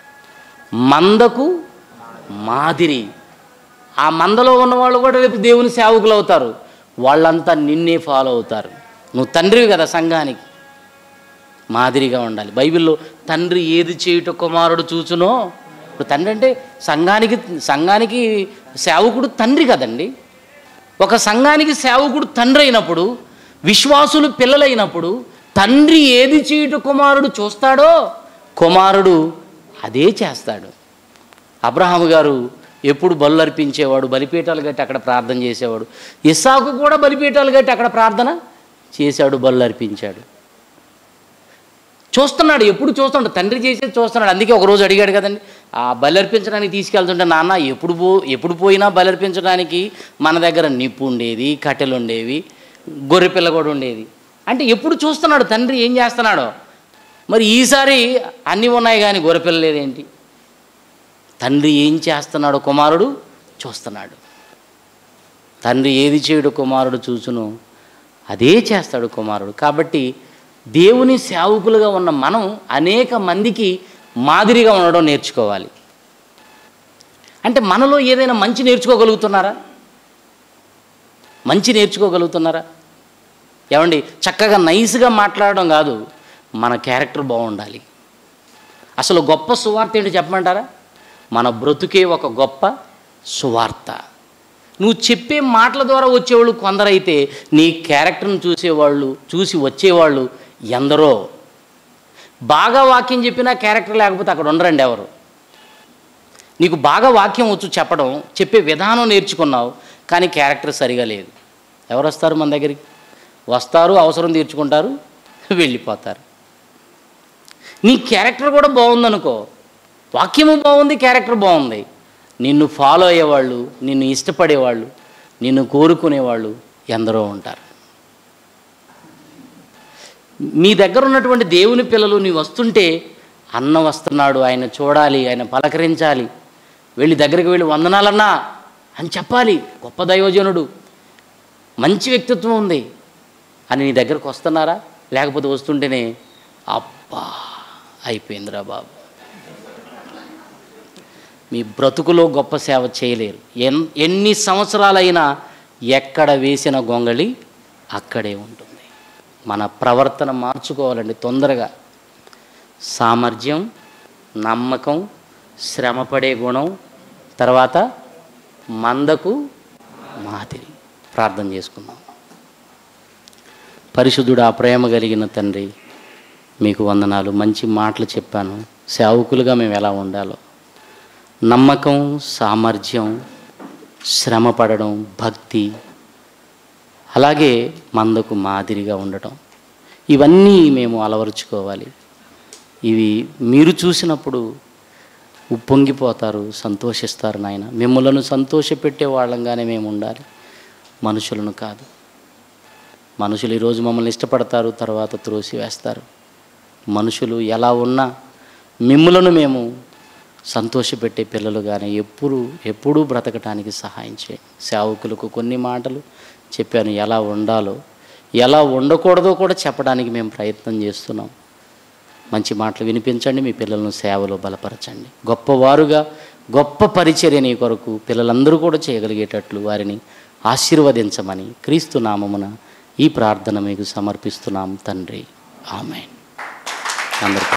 మందకు మాదిరి ఆ మందలో ఉన్న వాళ్ళు కూడా రేపు దేవుని సేవకులు అవుతారు వాళ్ళంతా నిన్నే ఫాలో అవుతారు నువ్వు తండ్రివి కదా సంఘానికి మాదిరిగా ఉండాలి బైబిల్లో తండ్రి ఏది చేయుట కుమారుడు చూచునో ఇప్పుడు తండ్రి అంటే సంఘానికి సంఘానికి సేవకుడు తండ్రి కదండి ఒక సంఘానికి సేవకుడు తండ్రి అయినప్పుడు విశ్వాసులు పిల్లలైనప్పుడు తండ్రి ఏది చేయుట కుమారుడు చూస్తాడో కుమారుడు అదే చేస్తాడు అబ్రహాము గారు ఎప్పుడు బలు అర్పించేవాడు బలిపీఠాలు కట్టి అక్కడ ప్రార్థన చేసేవాడు ఇస్సాకు కూడా బలిపీఠాలు కట్టి అక్కడ ప్రార్థన చేశాడు బలు అర్పించాడు చూస్తున్నాడు ఎప్పుడు చూస్తున్నాడు తండ్రి చేసేది చూస్తున్నాడు అందుకే ఒక రోజు అడిగాడు కదండి ఆ బలి అర్పించడానికి తీసుకెళ్తుంటే నాన్న ఎప్పుడు పో ఎప్పుడు పోయినా బలి అర్పించడానికి మన దగ్గర నిప్పు ఉండేది కట్టెలు ఉండేవి గొర్రె పిల్ల కూడా ఉండేది అంటే ఎప్పుడు చూస్తున్నాడు తండ్రి ఏం చేస్తున్నాడో మరి ఈసారి అన్నీ ఉన్నాయి కానీ గొర్రె పిల్ల లేదేంటి తండ్రి ఏం చేస్తున్నాడో కుమారుడు చూస్తున్నాడు తండ్రి ఏది చేయడు కుమారుడు చూచును అదే చేస్తాడు కుమారుడు కాబట్టి దేవుని సేవకులుగా ఉన్న మనం అనేక మందికి మాదిరిగా ఉండడం నేర్చుకోవాలి అంటే మనలో ఏదైనా మంచి నేర్చుకోగలుగుతున్నారా మంచి నేర్చుకోగలుగుతున్నారా ఏమండి చక్కగా నైస్గా మాట్లాడడం కాదు మన క్యారెక్టర్ బాగుండాలి అసలు గొప్ప సువార్త ఏంటో చెప్పమంటారా మన బ్రతుకే ఒక గొప్ప సువార్త నువ్వు చెప్పే మాటల ద్వారా వచ్చేవాళ్ళు కొందరైతే నీ క్యారెక్టర్ను చూసేవాళ్ళు చూసి వచ్చేవాళ్ళు ఎందరో బాగా వాక్యం చెప్పినా క్యారెక్టర్ లేకపోతే అక్కడ ఉండరండి ఎవరు నీకు బాగా వాక్యం వచ్చు చెప్పడం చెప్పే విధానం నేర్చుకున్నావు కానీ క్యారెక్టర్ సరిగా లేదు ఎవరు వస్తారు మన దగ్గరికి వస్తారు అవసరం తీర్చుకుంటారు వెళ్ళిపోతారు నీ క్యారెక్టర్ కూడా బాగుందనుకో వాక్యము బాగుంది క్యారెక్టర్ బాగుంది నిన్ను ఫాలో అయ్యేవాళ్ళు నిన్ను ఇష్టపడేవాళ్ళు నిన్ను కోరుకునేవాళ్ళు ఎందరో ఉంటారు మీ దగ్గర ఉన్నటువంటి దేవుని పిల్లలు నీ వస్తుంటే అన్న వస్తున్నాడు ఆయన చూడాలి ఆయన పలకరించాలి వెళ్ళి దగ్గరికి వెళ్ళి వందనాలన్నా అని చెప్పాలి గొప్ప దైవజనుడు మంచి వ్యక్తిత్వం ఉంది అని నీ దగ్గరకు వస్తున్నారా లేకపోతే వస్తుంటేనే అబ్బా అయిపోయిందిరా బాబు మీ బ్రతుకులో గొప్ప సేవ చేయలేరు ఎన్ ఎన్ని సంవత్సరాలైనా ఎక్కడ వేసిన గొంగళి అక్కడే ఉంటుంది మన ప్రవర్తన మార్చుకోవాలండి తొందరగా సామర్థ్యం నమ్మకం శ్రమపడే గుణం తర్వాత మందకు మాదిరి ప్రార్థన చేసుకుందాం పరిశుద్ధుడు ఆ ప్రేమ కలిగిన తండ్రి మీకు వందనాలు మంచి మాటలు చెప్పాను సేవకులుగా మేము ఎలా ఉండాలో నమ్మకం సామర్థ్యం శ్రమ పడడం భక్తి అలాగే మందకు మాదిరిగా ఉండటం ఇవన్నీ మేము అలవరుచుకోవాలి ఇవి మీరు చూసినప్పుడు ఉప్పొంగిపోతారు సంతోషిస్తారు నాయన మిమ్మలను సంతోషపెట్టే వాళ్ళంగానే మేము ఉండాలి మనుషులను కాదు మనుషులు ఈరోజు మమ్మల్ని ఇష్టపడతారు తర్వాత త్రోసి వేస్తారు మనుషులు ఎలా ఉన్నా మిమ్ములను మేము సంతోషపెట్టే పిల్లలుగానే ఎప్పుడు ఎప్పుడూ బ్రతకటానికి సహాయం చేయండి సేవకులకు కొన్ని మాటలు చెప్పాను ఎలా ఉండాలో ఎలా ఉండకూడదో కూడా చెప్పడానికి మేము ప్రయత్నం చేస్తున్నాం మంచి మాటలు వినిపించండి మీ పిల్లలను సేవలో బలపరచండి గొప్పవారుగా గొప్ప పరిచర్య నీ కొరకు పిల్లలందరూ కూడా చేయగలిగేటట్లు వారిని ఆశీర్వదించమని క్రీస్తు నామమున ఈ ప్రార్థన మీకు సమర్పిస్తున్నాం తండ్రి ఆమె అందరికీ